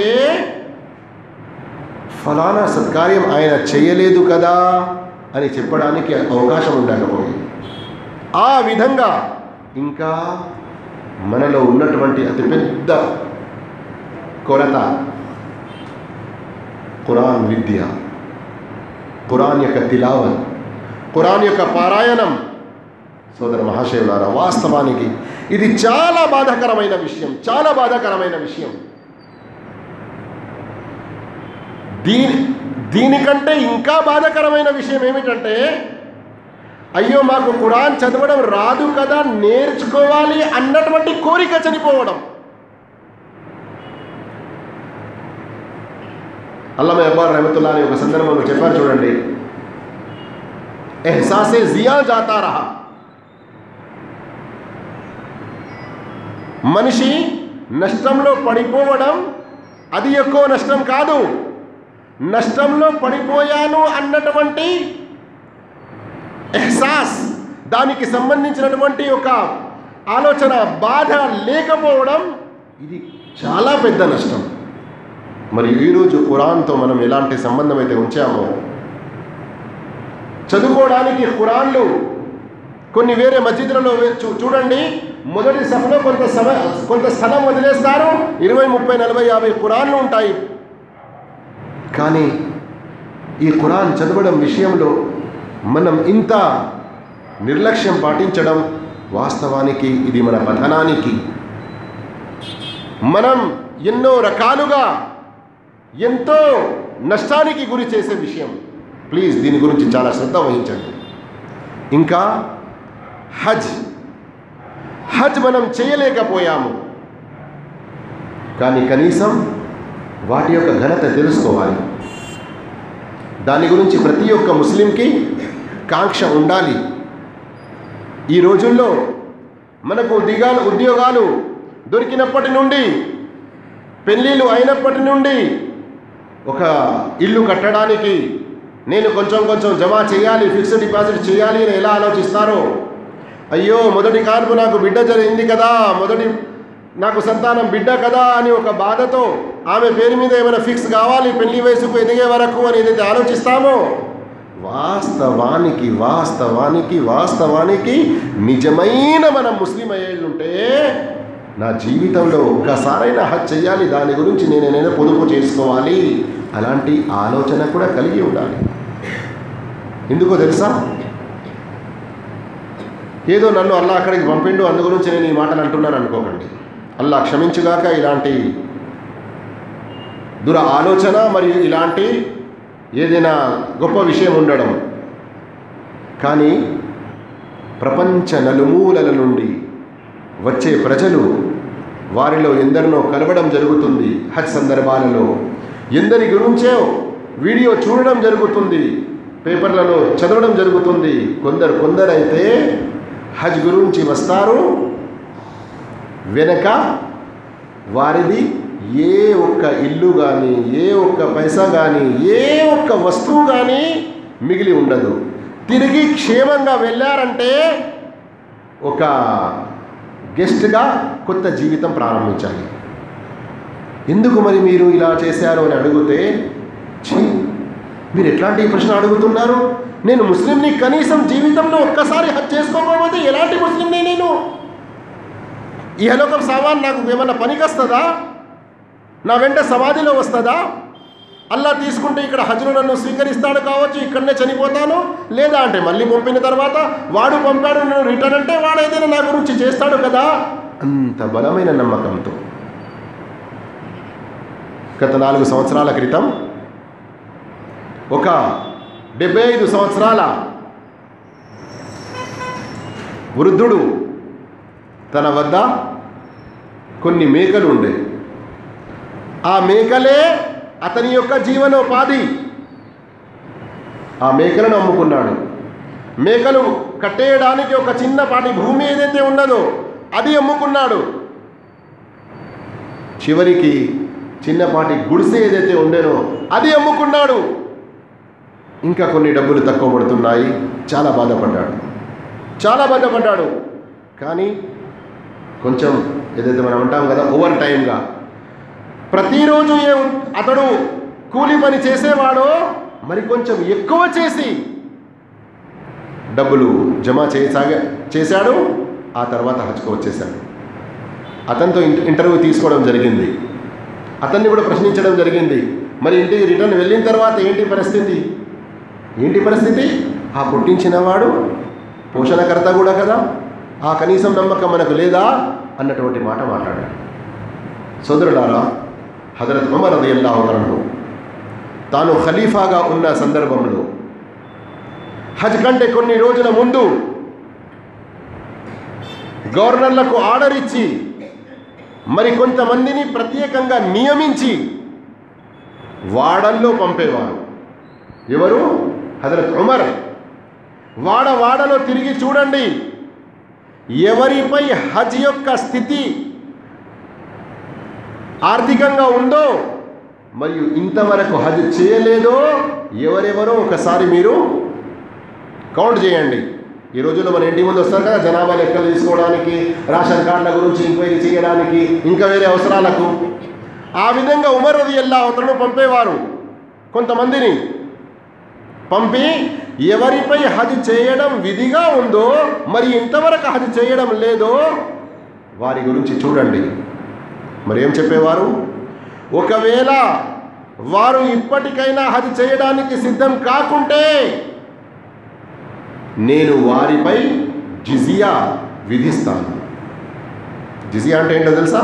Speaker 1: ఫలానా సత్కార్యం ఆయన చేయలేదు కదా అని చెప్పడానికి అవకాశం ఉండకపోయింది ఆ విధంగా ఇంకా మనలో ఉన్నటువంటి అతిపెద్ద కొరత ఖురాన్ విద్య ఖురాన్ యొక్క తిలావత్ ఖురాన్ యొక్క పారాయణం సోదర మహాశివులారా వాస్తవానికి ఇది చాలా బాధాకరమైన విషయం చాలా బాధాకరమైన విషయం దీని దీనికంటే ఇంకా బాధాకరమైన విషయం ఏమిటంటే అయ్యో మాకు ఖురాన్ చదవడం రాదు కదా నేర్చుకోవాలి అన్నటువంటి కోరిక చనిపోవడం అల్లమ అబ్బార్ రహమతుల్లా అని ఒక సందర్భంలో చెప్పారు చూడండి ఎహ్సాసే జియా జాతా రహా మనిషి నష్టంలో పడిపోవడం అది ఎక్కువ నష్టం కాదు నష్టంలో పడిపోయాను అన్నటువంటి ఎహ్సాస్ దానికి సంబంధించినటువంటి ఒక ఆలోచన బాధ లేకపోవడం ఇది చాలా పెద్ద నష్టం మరి ఈరోజు ఖురాన్తో మనం ఎలాంటి సంబంధం అయితే ఉంచామో చదువుకోవడానికి ఖురాన్లు కొన్ని వేరే మస్జిద్లలో వే- చూ చూడండి మొదటి సభలో కొంత సమ కొంత స్థలం వదిలేస్తారు ఇరవై ముప్పై నలభై యాభై ఖురాన్లు ఉంటాయి కానీ ఈ ఖురాన్ చదవడం విషయంలో మనం ఇంత నిర్లక్ష్యం పాటించడం వాస్తవానికి ఇది మన పతనానికి మనం ఎన్నో రకాలుగా ఎంతో నష్టానికి గురి చేసే విషయం ప్లీజ్ దీని గురించి చాలా శ్రద్ధ వహించండి ఇంకా హజ్ హజ్ మనం చేయలేకపోయాము కానీ కనీసం వాటి యొక్క ఘనత తెలుసుకోవాలి దాని గురించి ప్రతి ఒక్క ముస్లింకి కాంక్ష ఉండాలి ఈ రోజుల్లో మనకు ఉద్యోగాలు ఉద్యోగాలు దొరికినప్పటి నుండి పెళ్ళిళ్ళు అయినప్పటి నుండి ఒక ఇల్లు కట్టడానికి నేను కొంచెం కొంచెం జమ చేయాలి ఫిక్స్డ్ డిపాజిట్ చేయాలి అని ఎలా ఆలోచిస్తారో అయ్యో మొదటి కాన్పు నాకు బిడ్డ జరిగింది కదా మొదటి నాకు సంతానం బిడ్డ కదా అని ఒక బాధతో ఆమె పేరు మీద ఏమైనా ఫిక్స్ కావాలి పెళ్లి వయసుకు ఎదిగే వరకు అని ఏదైతే ఆలోచిస్తామో వాస్తవానికి వాస్తవానికి వాస్తవానికి నిజమైన మనం ముస్లిం అయ్యేళ్ళుంటే నా జీవితంలో ఒక్కసారైనా హజ్ చేయాలి దాని గురించి నేను ఏదైనా పొదుపు చేసుకోవాలి అలాంటి ఆలోచన కూడా కలిగి ఉండాలి ఎందుకో తెలుసా ఏదో నన్ను అల్లా అక్కడికి పంపిండు అందు గురించి నేను ఈ మాటలు అంటున్నాను అనుకోకండి అల్లా క్షమించుగాక ఇలాంటి దుర ఆలోచన మరియు ఇలాంటి ఏదైనా గొప్ప విషయం ఉండడం కానీ ప్రపంచ నలుమూలల నుండి వచ్చే ప్రజలు వారిలో ఎందరినో కలవడం జరుగుతుంది హజ్ సందర్భాలలో ఎందరి గురించో వీడియో చూడడం జరుగుతుంది పేపర్లలో చదవడం జరుగుతుంది కొందరు కొందరైతే హజ్ గురించి వస్తారు వెనక వారిది ఏ ఒక్క ఇల్లు కానీ ఏ ఒక్క పైసా కానీ ఏ ఒక్క వస్తువు కానీ మిగిలి ఉండదు తిరిగి క్షేమంగా వెళ్ళారంటే ఒక గెస్ట్గా కొత్త జీవితం ప్రారంభించాలి ఎందుకు మరి మీరు ఇలా చేశారు అని అడిగితే ఛీ మీరు ఎట్లాంటి ప్రశ్న అడుగుతున్నారు నేను ముస్లింని కనీసం జీవితంలో ఒక్కసారి హజ్ చేసుకోకపోతే ఎలాంటి ముస్లింని నేను ఇహలోకం సామాన్ నాకు ఏమన్నా పనికొస్తుందా నా వెంట సమాధిలో వస్తుందా అల్లా తీసుకుంటే ఇక్కడ హజ్ను నన్ను స్వీకరిస్తాడు కావచ్చు ఇక్కడనే చనిపోతాను లేదా అంటే మళ్ళీ పంపిన తర్వాత వాడు పంపాడు నేను రిటర్న్ అంటే వాడు ఏదైనా నా గురించి చేస్తాడు కదా అంత బలమైన నమ్మకంతో గత నాలుగు సంవత్సరాల క్రితం ఒక డెబ్బై ఐదు సంవత్సరాల వృద్ధుడు తన వద్ద కొన్ని మేకలు ఉండే ఆ మేకలే అతని యొక్క జీవనోపాధి ఆ మేకలను అమ్ముకున్నాడు మేకలు కట్టేయడానికి ఒక చిన్నపాటి భూమి ఏదైతే ఉన్నదో అది అమ్ముకున్నాడు చివరికి చిన్నపాటి గుడిసె ఏదైతే ఉండేనో అది అమ్ముకున్నాడు ఇంకా కొన్ని డబ్బులు తక్కువ పడుతున్నాయి చాలా బాధపడ్డాడు చాలా బాధపడ్డాడు కానీ కొంచెం ఏదైతే మనం అంటాం కదా ఓవర్ టైంగా ప్రతిరోజు ఏ అతడు కూలి పని చేసేవాడో మరి కొంచెం ఎక్కువ చేసి డబ్బులు జమ చేసాగా చేశాడు ఆ తర్వాత హజ్కు వచ్చేసాడు అతనితో ఇంట- ఇంటర్వ్యూ తీసుకోవడం జరిగింది అతన్ని కూడా ప్రశ్నించడం జరిగింది మరి ఇంటికి రిటర్న్ వెళ్ళిన తర్వాత ఏంటి పరిస్థితి ఏంటి పరిస్థితి ఆ పుట్టించినవాడు పోషణకర్త కూడా కదా ఆ కనీసం నమ్మకం మనకు లేదా అన్నటువంటి మాట మాట్లాడాడు సోదరులారా హజరత్ ఉమర్ అది అల్లాహు తాను ఖలీఫాగా ఉన్న సందర్భంలో హజ్ కంటే కొన్ని రోజుల ముందు గవర్నర్లకు ఆర్డర్ ఇచ్చి మరి కొంతమందిని ప్రత్యేకంగా నియమించి వాడల్లో పంపేవారు ఎవరు హజరత్ ఉమర్ వాడ వాడలో తిరిగి చూడండి ఎవరిపై హజ్ యొక్క స్థితి ఆర్థికంగా ఉందో మరియు ఇంతవరకు హజ్ చేయలేదో ఎవరెవరో ఒకసారి మీరు కౌంట్ చేయండి ఈ రోజుల్లో మన ఇంటి ముందు వస్తారు కదా జనాభా లెక్కలు తీసుకోవడానికి రేషన్ కార్డుల గురించి ఎంక్వైరీ చేయడానికి ఇంకా వేరే అవసరాలకు ఆ విధంగా ఉమర్ రది ఎల్లా అవతలను పంపేవారు కొంతమందిని పంపి ఎవరిపై హజ్ చేయడం విధిగా ఉందో మరి ఇంతవరకు హజ్ చేయడం లేదో వారి గురించి చూడండి మరి ఏం చెప్పేవారు ఒకవేళ వారు ఇప్పటికైనా హజ్ చేయడానికి సిద్ధం కాకుంటే నేను వారిపై జిజియా విధిస్తాను జిజియా అంటే ఏంటో తెలుసా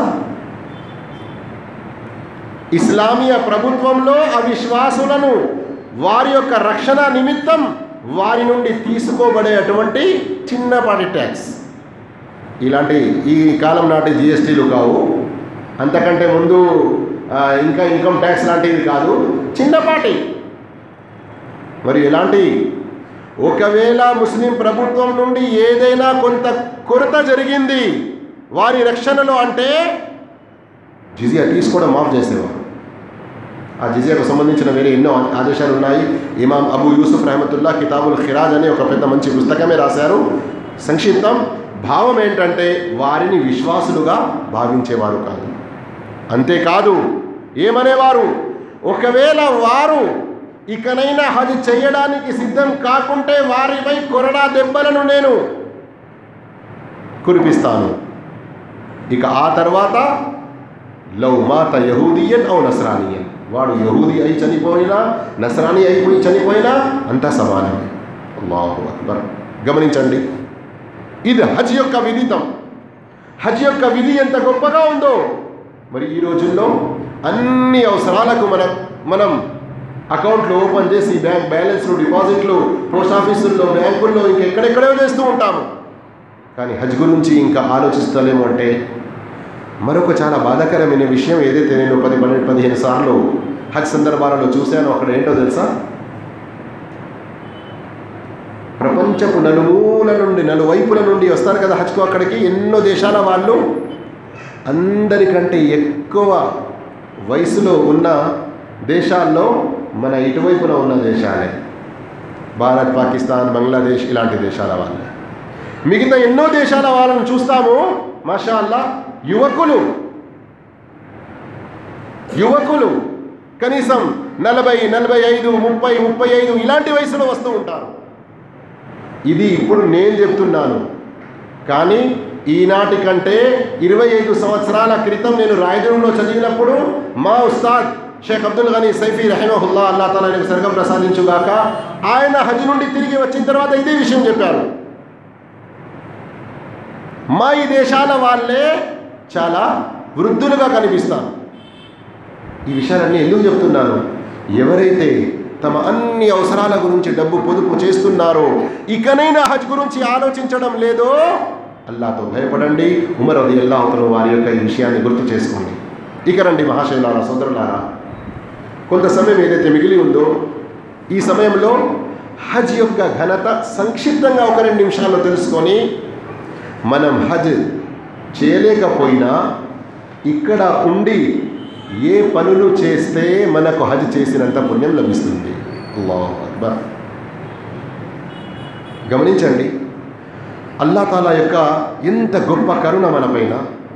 Speaker 1: ఇస్లామీయ ప్రభుత్వంలో అవిశ్వాసులను వారి యొక్క రక్షణ నిమిత్తం వారి నుండి తీసుకోబడేటువంటి చిన్నపాటి ట్యాక్స్ ఇలాంటి ఈ కాలం నాటి జిఎస్టీలు కావు అంతకంటే ముందు ఆ, ఇంకా ఇన్కమ్ ట్యాక్స్ లాంటివి కాదు చిన్నపాటి మరి ఎలాంటి ఒకవేళ ముస్లిం ప్రభుత్వం నుండి ఏదైనా కొంత కొరత జరిగింది వారి రక్షణలో అంటే జిజియా తీసుకోవడం మాఫ్ చేసేవారు ఆ జిజియాకు సంబంధించిన వేరే ఎన్నో ఆదేశాలు ఉన్నాయి ఇమాం అబూ యూసుఫ్ రహమతుల్లా కితాబుల్ ఖిరాజ్ అనే ఒక పెద్ద మంచి పుస్తకమే రాశారు సంక్షిప్తం భావం ఏంటంటే వారిని విశ్వాసులుగా భావించేవారు కాదు అంతేకాదు ఏమనేవారు ఒకవేళ వారు ఇకనైనా హజ్ చేయడానికి సిద్ధం కాకుంటే వారిపై కొరడా దెబ్బలను నేను కురిపిస్తాను ఇక ఆ తర్వాత లవ్ మాత యహూదియన్ ఔ నస్రానియన్ వాడు యహూది అయి చనిపోయినా నస్రాని అయిపోయి చనిపోయినా అంతా సమానమే అల్లాహు అక్బర్ గమనించండి ఇది హజ్ యొక్క విదితం హజ్ యొక్క విధి ఎంత గొప్పగా ఉందో మరి ఈ రోజుల్లో అన్ని అవసరాలకు మనం మనం అకౌంట్లు ఓపెన్ చేసి బ్యాంక్ బ్యాలెన్స్లు డిపాజిట్లు పోస్ట్ ఆఫీసుల్లో బ్యాంకుల్లో ఇంకెక్కడెక్కడో చేస్తూ ఉంటాము కానీ హజ్ గురించి ఇంకా ఆలోచిస్తలేము అంటే మరొక చాలా బాధాకరమైన విషయం ఏదైతే నేను పది పన్నెండు పదిహేను సార్లు హజ్ సందర్భాలలో చూశానో అక్కడ ఏంటో తెలుసా ప్రపంచపు నలుమూల నుండి నలువైపుల నుండి వస్తారు కదా హజ్కు అక్కడికి ఎన్నో దేశాల వాళ్ళు అందరికంటే ఎక్కువ వయసులో ఉన్న దేశాల్లో మన ఇటువైపున ఉన్న దేశాలే భారత్ పాకిస్తాన్ బంగ్లాదేశ్ ఇలాంటి దేశాల వాళ్ళే మిగతా ఎన్నో దేశాల వాళ్ళని చూస్తాము మాషా అల్లా యువకులు యువకులు కనీసం నలభై నలభై ఐదు ముప్పై ముప్పై ఐదు ఇలాంటి వయసులో వస్తూ ఉంటారు ఇది ఇప్పుడు నేను చెప్తున్నాను కానీ ఈనాటి కంటే ఇరవై ఐదు సంవత్సరాల క్రితం నేను రాయదుర్గంలో చదివినప్పుడు మా ఉస్తాద్ షేక్ అబ్దుల్ గనీ సైఫీ రహమహుల్లా అల్లా తాలా ఆయనకు స్వర్గం ప్రసాదించుగాక ఆయన హజ్ నుండి తిరిగి వచ్చిన తర్వాత ఇదే విషయం చెప్పారు మా ఈ దేశాల వాళ్ళే చాలా వృద్ధులుగా కనిపిస్తారు ఈ విషయాలన్నీ ఎందుకు చెప్తున్నాను ఎవరైతే తమ అన్ని అవసరాల గురించి డబ్బు పొదుపు చేస్తున్నారో ఇకనైనా హజ్ గురించి ఆలోచించడం లేదో అల్లాతో భయపడండి ఉమర్ అది అల్లాహతను వారి యొక్క ఈ విషయాన్ని గుర్తు చేసుకోండి ఇక రండి మహాశైలారా సోదరులారా కొంత సమయం ఏదైతే మిగిలి ఉందో ఈ సమయంలో హజ్ యొక్క ఘనత సంక్షిప్తంగా ఒక రెండు నిమిషాల్లో తెలుసుకొని మనం హజ్ చేయలేకపోయినా ఇక్కడ ఉండి ఏ పనులు చేస్తే మనకు హజ్ చేసినంత పుణ్యం లభిస్తుంది అల్లాహ్ అక్బర్ గమనించండి అల్లా తాలా యొక్క ఎంత గొప్ప కరుణ మనపైన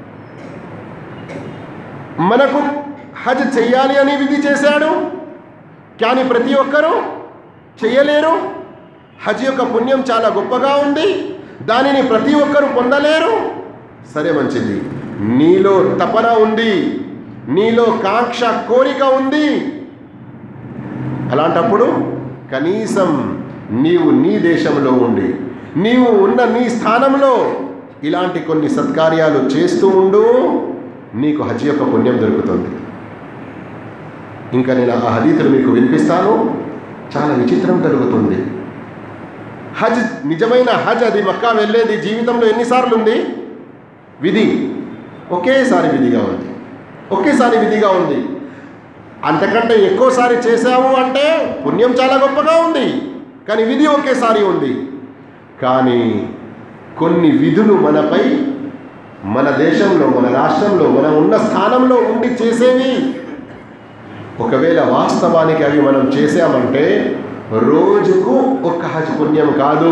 Speaker 1: మనకు హజ్ చెయ్యాలి అని విధి చేశాడు కానీ ప్రతి ఒక్కరూ చెయ్యలేరు హజ్ యొక్క పుణ్యం చాలా గొప్పగా ఉంది దానిని ప్రతి ఒక్కరూ పొందలేరు సరే మంచిది నీలో తపన ఉంది నీలో కాంక్ష కోరిక ఉంది అలాంటప్పుడు కనీసం నీవు నీ దేశంలో ఉండి నీవు ఉన్న నీ స్థానంలో ఇలాంటి కొన్ని సత్కార్యాలు చేస్తూ ఉండు నీకు హజ్ యొక్క పుణ్యం దొరుకుతుంది ఇంకా నేను ఆ హదీతులు మీకు వినిపిస్తాను చాలా విచిత్రం కలుగుతుంది హజ్ నిజమైన హజ్ అది మక్కా వెళ్ళేది జీవితంలో ఎన్నిసార్లు ఉంది విధి ఒకేసారి విధిగా ఉంది ఒకేసారి విధిగా ఉంది అంతకంటే ఎక్కువసారి చేశాము అంటే పుణ్యం చాలా గొప్పగా ఉంది కానీ విధి ఒకేసారి ఉంది కానీ కొన్ని విధులు మనపై మన దేశంలో మన రాష్ట్రంలో మనం ఉన్న స్థానంలో ఉండి చేసేవి ఒకవేళ వాస్తవానికి అవి మనం చేసామంటే రోజుకు ఒక్క హజ్ పుణ్యం కాదు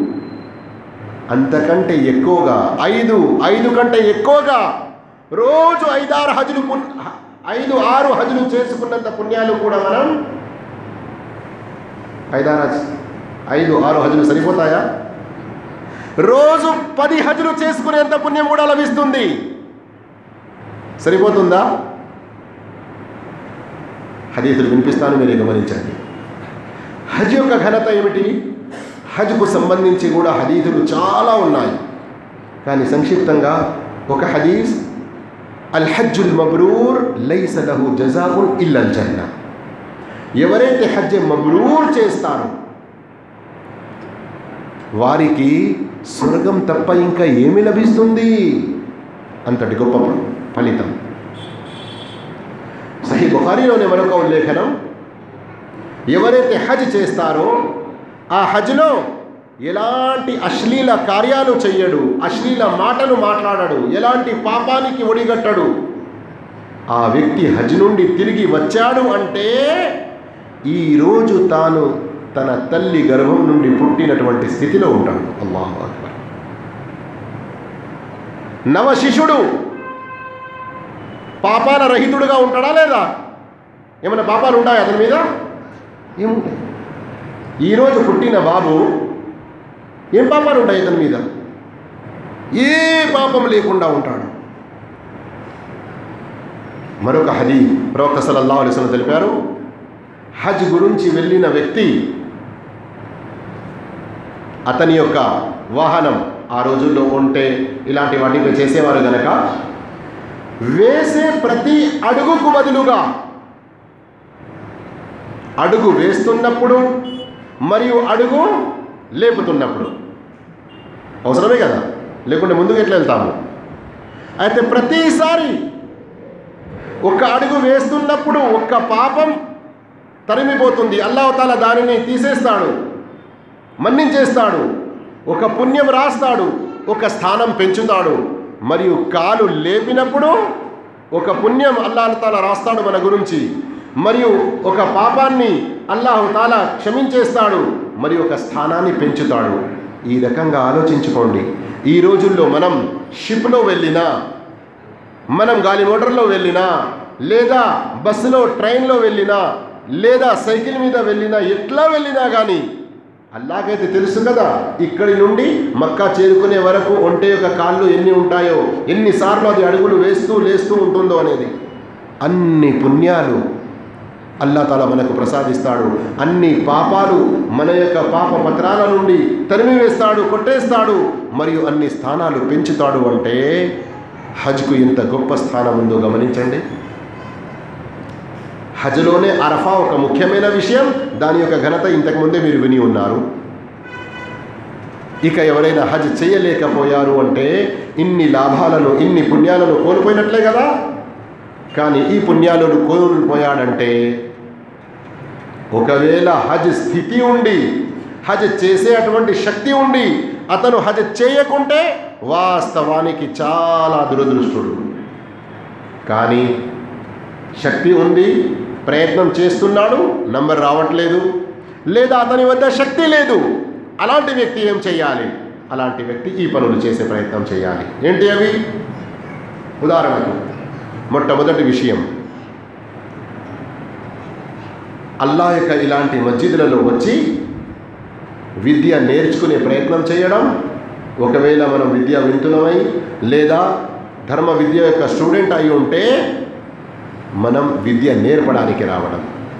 Speaker 1: అంతకంటే ఎక్కువగా ఐదు ఐదు కంటే ఎక్కువగా రోజు ఐదారు హజులు పుణ్ ఐదు ఆరు హజులు చేసుకున్నంత పుణ్యాలు కూడా మనం ఐదారు హజ్ ఐదు ఆరు హజ్లు సరిపోతాయా రోజు పది హజ్లు చేసుకునేంత పుణ్యం కూడా లభిస్తుంది సరిపోతుందా హదీసులు వినిపిస్తాను మీరు గమనించండి హజ్ యొక్క ఘనత ఏమిటి హజ్కు సంబంధించి కూడా హదీసులు చాలా ఉన్నాయి కానీ సంక్షిప్తంగా ఒక హదీస్ అల్ హజ్జుల్ మబ్రూర్ లైస లహు జజావున్ ఇల్లల్ జన్న ఎవరైతే హజ్ మబ్రూర్ చేస్తారో వారికి స్వర్గం తప్ప ఇంకా ఏమి లభిస్తుంది అంతటి గొప్ప ఫలితం సహీ బుఖారీలోనే మరొక ఉల్లేఖనం ఎవరైతే హజ్ చేస్తారో ఆ హజ్లో ఎలాంటి అశ్లీల కార్యాలు చెయ్యడు అశ్లీల మాటలు మాట్లాడడు ఎలాంటి పాపానికి ఒడిగట్టడు ఆ వ్యక్తి హజ్ నుండి తిరిగి వచ్చాడు అంటే ఈరోజు తాను తన తల్లి గర్భం నుండి పుట్టినటువంటి స్థితిలో ఉంటాడు అల్లాహు అక్బర్ నవశిష్యుడు పాపాల రహితుడుగా ఉంటాడా లేదా ఏమైనా పాపాలు ఉంటాయి అతని మీద ఏముంటాయి ఈరోజు పుట్టిన బాబు ఏం పాపాలు ఉంటాయి ఇతని మీద ఏ పాపం లేకుండా ఉంటాడు మరొక హదీ ప్రవక్త సల్లల్లాహు అలైహి వసల్లం తెలిపారు హజ్ గురించి వెళ్ళిన వ్యక్తి అతని యొక్క వాహనం ఆ రోజుల్లో ఉంటే ఇలాంటి వాటిని చేసేవారు గనక వేసే ప్రతి అడుగుకు బదులుగా అడుగు వేస్తున్నప్పుడు మరియు అడుగు లేపుతున్నప్పుడు అవసరమే కదా లేకుంటే ముందుకు ఎట్లా వెళ్తాము అయితే ప్రతిసారి ఒక అడుగు వేస్తున్నప్పుడు ఒక్క పాపం తరిమిపోతుంది అల్లాహతాల దానిని తీసేస్తాడు మన్నించేస్తాడు ఒక పుణ్యం రాస్తాడు ఒక స్థానం పెంచుతాడు మరియు కాలు లేపినప్పుడు ఒక పుణ్యం అల్లాహతాల రాస్తాడు మన గురించి మరియు ఒక పాపాన్ని అల్లాహుతాల క్షమించేస్తాడు మరియు ఒక స్థానాన్ని పెంచుతాడు ఈ రకంగా ఆలోచించుకోండి ఈ రోజుల్లో మనం షిప్లో వెళ్ళినా మనం గాలి మోటార్లో వెళ్ళినా లేదా బస్సులో ట్రైన్లో వెళ్ళినా లేదా సైకిల్ మీద వెళ్ళినా ఎట్లా వెళ్ళినా కానీ అల్లాకైతే తెలుసు కదా ఇక్కడి నుండి మక్కా చేరుకునే వరకు ఒంటే యొక్క కాళ్ళు ఎన్ని ఉంటాయో ఎన్నిసార్లు అది అడుగులు వేస్తూ లేస్తూ ఉంటుందో అనేది అన్ని పుణ్యాలు అల్లా తాలా మనకు ప్రసాదిస్తాడు అన్ని పాపాలు మన యొక్క పాప పత్రాల నుండి తరిమివేస్తాడు కొట్టేస్తాడు మరియు అన్ని స్థానాలు పెంచుతాడు అంటే హజ్కు ఎంత గొప్ప స్థానం ఉందో గమనించండి హజ్లోనే అరఫా ఒక ముఖ్యమైన విషయం దాని యొక్క ఘనత ఇంతకుముందే మీరు విని ఉన్నారు ఇక ఎవరైనా హజ్ చేయలేకపోయారు అంటే ఇన్ని లాభాలను ఇన్ని పుణ్యాలను కోల్పోయినట్లే కదా కానీ ఈ పుణ్యాలను కోల్పోయాడంటే ఒకవేళ హజ్ స్థితి ఉండి హజ్ చేసే అటువంటి శక్తి ఉండి అతను హజ్ చేయకుంటే వాస్తవానికి చాలా దురదృష్టుడు కానీ శక్తి ఉంది ప్రయత్నం చేస్తున్నాడు నంబర్ రావట్లేదు లేదా అతని వద్ద శక్తి లేదు అలాంటి వ్యక్తి ఏం చేయాలి అలాంటి వ్యక్తి ఈ పనులు చేసే ప్రయత్నం చేయాలి ఏంటి అవి ఉదాహరణకు మొట్టమొదటి విషయం అల్లా యొక్క ఇలాంటి మస్జిద్లలో వచ్చి విద్య నేర్చుకునే ప్రయత్నం చేయడం ఒకవేళ మనం విద్య వింటున్నమై లేదా ధర్మ విద్య యొక్క స్టూడెంట్ అయి ఉంటే మనం విద్య నేర్పడానికి రావడం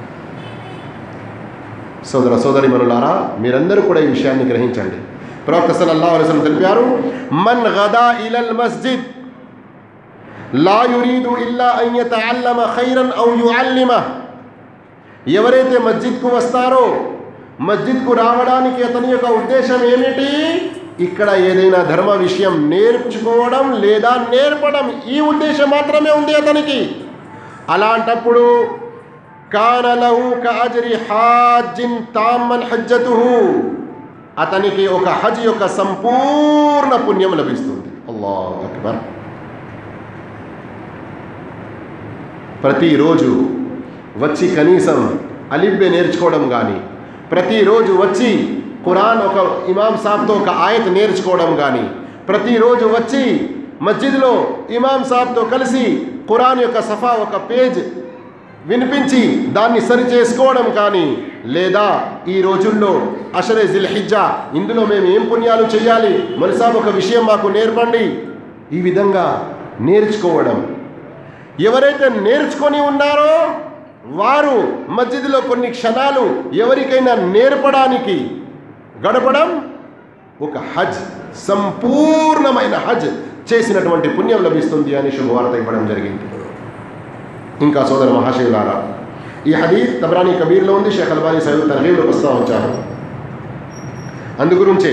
Speaker 1: సోదర సోదరి మనులారా మీరందరూ కూడా ఈ విషయాన్ని గ్రహించండి ప్రవక్త సల్లల్లాహు అలైహి వసల్లం తెలిపారు మన్ గదా ఇలల్ మస్జిద్ లా యురీదు ఇల్లా అన్ యతఅల్లమ ఖైరన్ ఔ యుఅల్లిమ ఎవరైతే మస్జిద్కు వస్తారో మస్జిద్కు రావడానికి అతని యొక్క ఉద్దేశం ఏమిటి ఇక్కడ ఏదైనా ధర్మ విషయం నేర్చుకోవడం లేదా నేర్పడం ఈ ఉద్దేశం మాత్రమే ఉంది అతనికి అలాంటప్పుడు కానలహు కఅజ్రి హాజిన్ తామ్మన్ హజ్జతుహు అతనికి ఒక హజ్ యొక్క సంపూర్ణ పుణ్యం లభిస్తుంది అల్లాహ్ అక్బర్ ప్రతిరోజు వచ్చి కనీసం అలిబ్బే నేర్చుకోవడం కానీ ప్రతిరోజు వచ్చి ఖురాన్ ఒక ఇమాం సాబ్తో ఒక ఆయత్ నేర్చుకోవడం కానీ ప్రతిరోజు వచ్చి మస్జిద్లో ఇమాం సాబ్తో కలిసి ఖురాన్ యొక్క సఫా ఒక పేజ్ వినిపించి దాన్ని సరి చేసుకోవడం కానీ లేదా ఈ రోజుల్లో అషరే జిల్హిజ్జా ఇందులో మేము ఏం పుణ్యాలు చేయాలి మనిసాబ్ ఒక విషయం మాకు నేర్పండి ఈ విధంగా నేర్చుకోవడం ఎవరైతే నేర్చుకొని ఉన్నారో వారు మస్జిద్లో కొన్ని క్షణాలు ఎవరికైనా నేర్పడానికి గడపడం ఒక హజ్ సంపూర్ణమైన హజ్ చేసినటువంటి పుణ్యం లభిస్తుంది అని శుభవార్త ఇవ్వడం జరిగింది ఇంకా సోదర మహాశివులారా ఈ హదీద్ తబ్రానీ కబీర్లో ఉంది షేఖ్ అల్బానీ సైదు తర్హీబ్లో ప్రస్తావించారు అందుగురించే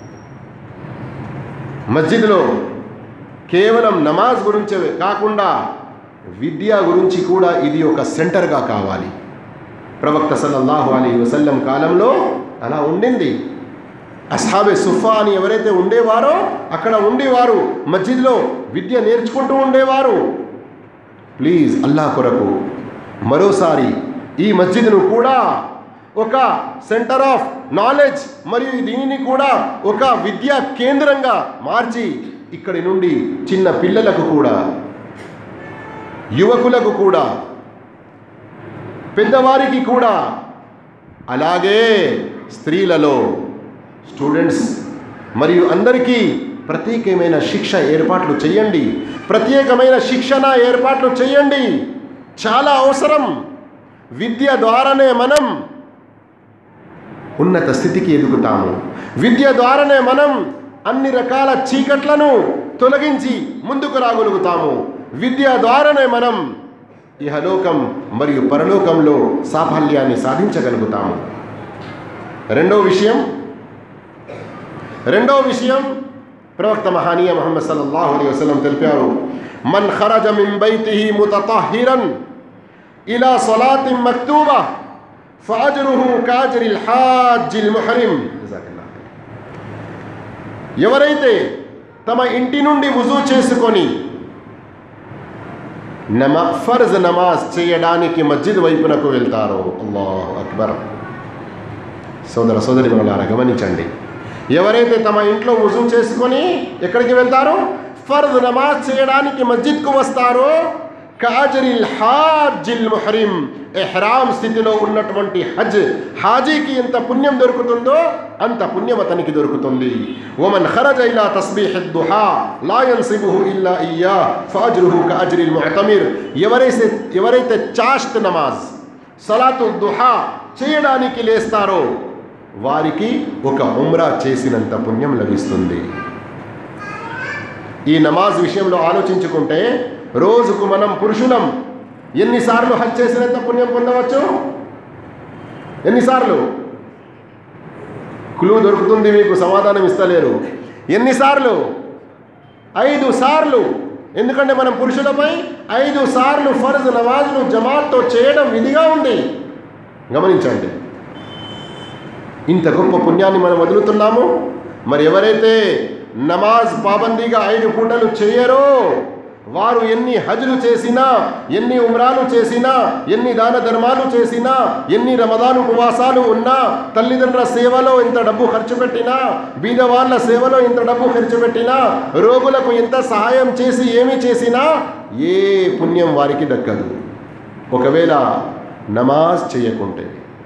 Speaker 1: మస్జిద్లో కేవలం నమాజ్ గురించే కాకుండా విద్య గురించి కూడా ఇది ఒక సెంటర్గా కావాలి ప్రవక్త సల్లల్లాహు అలీ వసల్లం కాలంలో అలా ఉండింది అస్హాబే సుఫా అని ఎవరైతే ఉండేవారో అక్కడ ఉండేవారు మస్జిద్లో విద్య నేర్చుకుంటూ ఉండేవారు ప్లీజ్ అల్లా కొరకు మరోసారి ఈ మస్జిద్ను కూడా ఒక సెంటర్ ఆఫ్ నాలెడ్జ్ మరియు దీనిని కూడా ఒక విద్యా కేంద్రంగా మార్చి ఇక్కడి నుండి చిన్న పిల్లలకు కూడా యువకులకు కూడా పెద్దవారికి కూడా అలాగే స్త్రీలలో స్టూడెంట్స్ మరియు అందరికీ ప్రత్యేకమైన శిక్ష ఏర్పాట్లు చేయండి ప్రత్యేకమైన శిక్షణ ఏర్పాట్లు చేయండి చాలా అవసరం విద్య ద్వారానే మనం ఉన్నత స్థితికి ఎదుగుతాము విద్య ద్వారానే మనం అన్ని రకాల చీకట్లను తొలగించి ముందుకు రాగలుగుతాము విద్య ద్వారానే మనం ఇహలోకం మరియు పరలోకంలో సాఫల్యాన్ని సాధించగలుగుతాము రెండో విషయం రెండో విషయం ప్రవక్త మహానీయ ముహమ్మద్ సల్లల్లాహు అలైహి వసల్లం తెలిపారు మన్ ఖరజ మిన్ బైతిహి ముతతహిరన్ ఇలా సలాతి మక్తూబా ఫాజరుహు కాజరిల్ హాజిల్ ముహరిం జజాకల్లాహ్ ఖైర్. ఎవరైతే తమ ఇంటి నుండి వుజూ చేసుకొని నమా ఫర్జ్ నమాజ్ చేయడానికి మస్జిద్ వైపునకు వెళ్తారో అల్లాహ్ అక్బర్ సోదర సోదరి మనలారా గమనించండి ఎవరైతే తమ ఇంట్లో వుజూ చేసుకొని ఎక్కడికి వెళ్తారో ఫర్జ్ నమాజ్ చేయడానికి మస్జిద్కు వస్తారో కాజరిల్ హాజిల్ ముహరిం ఎహ్రామ్ స్థితిలో ఉన్నటువంటి హజ్ హాజీకి ఎంత పుణ్యం దొరుకుతుందో అంత పుణ్యం అతనికి దొరుకుతుంది ఒమన్ ఖరజ ఇలా తస్బీహ్ దుహా లా యన్సిబుహు ఇల్లా ఇయ్యా ఫాజ్రుహు కాజరిల్ ముఅతమిర్ ఎవరైతే ఎవరైతే చాష్త్ నమాజ్ సలాతు దుహా చేయడానికి లేస్తారో వారికి ఒక ఉమ్రా చేసినంత పుణ్యం లభిస్తుంది ఈ నమాజ్ విషయంలో ఆలోచించుకుంటే రోజుకు మనం పురుషులం ఎన్నిసార్లు హజ్ చేసినంత పుణ్యం పొందవచ్చు ఎన్నిసార్లు క్లూ దొరుకుతుంది మీకు సమాధానం ఇస్తలేరు ఎన్నిసార్లు ఐదు సార్లు ఎందుకంటే మనం పురుషులపై ఐదు సార్లు ఫర్జ్ నమాజ్ను జమాత్తో చేయడం విధిగా ఉంది గమనించండి ఇంత గొప్ప పుణ్యాన్ని మనం వదులుతున్నాము మరి ఎవరైతే నమాజ్ పాబందీగా ఐదు పూటలు చేయరో వారు ఎన్ని హజ్లు చేసినా ఎన్ని ఉమ్రాలు చేసినా ఎన్ని దాన ధర్మాలు చేసినా ఎన్ని రమదాను ఉపవాసాలు ఉన్నా తల్లిదండ్రుల సేవలో ఇంత డబ్బు ఖర్చు పెట్టినా బీదవాళ్ళ సేవలో ఇంత డబ్బు ఖర్చు పెట్టినా రోగులకు ఎంత సహాయం చేసి ఏమి చేసినా ఏ పుణ్యం వారికి దక్కదు ఒకవేళ నమాజ్ చేయకుంటే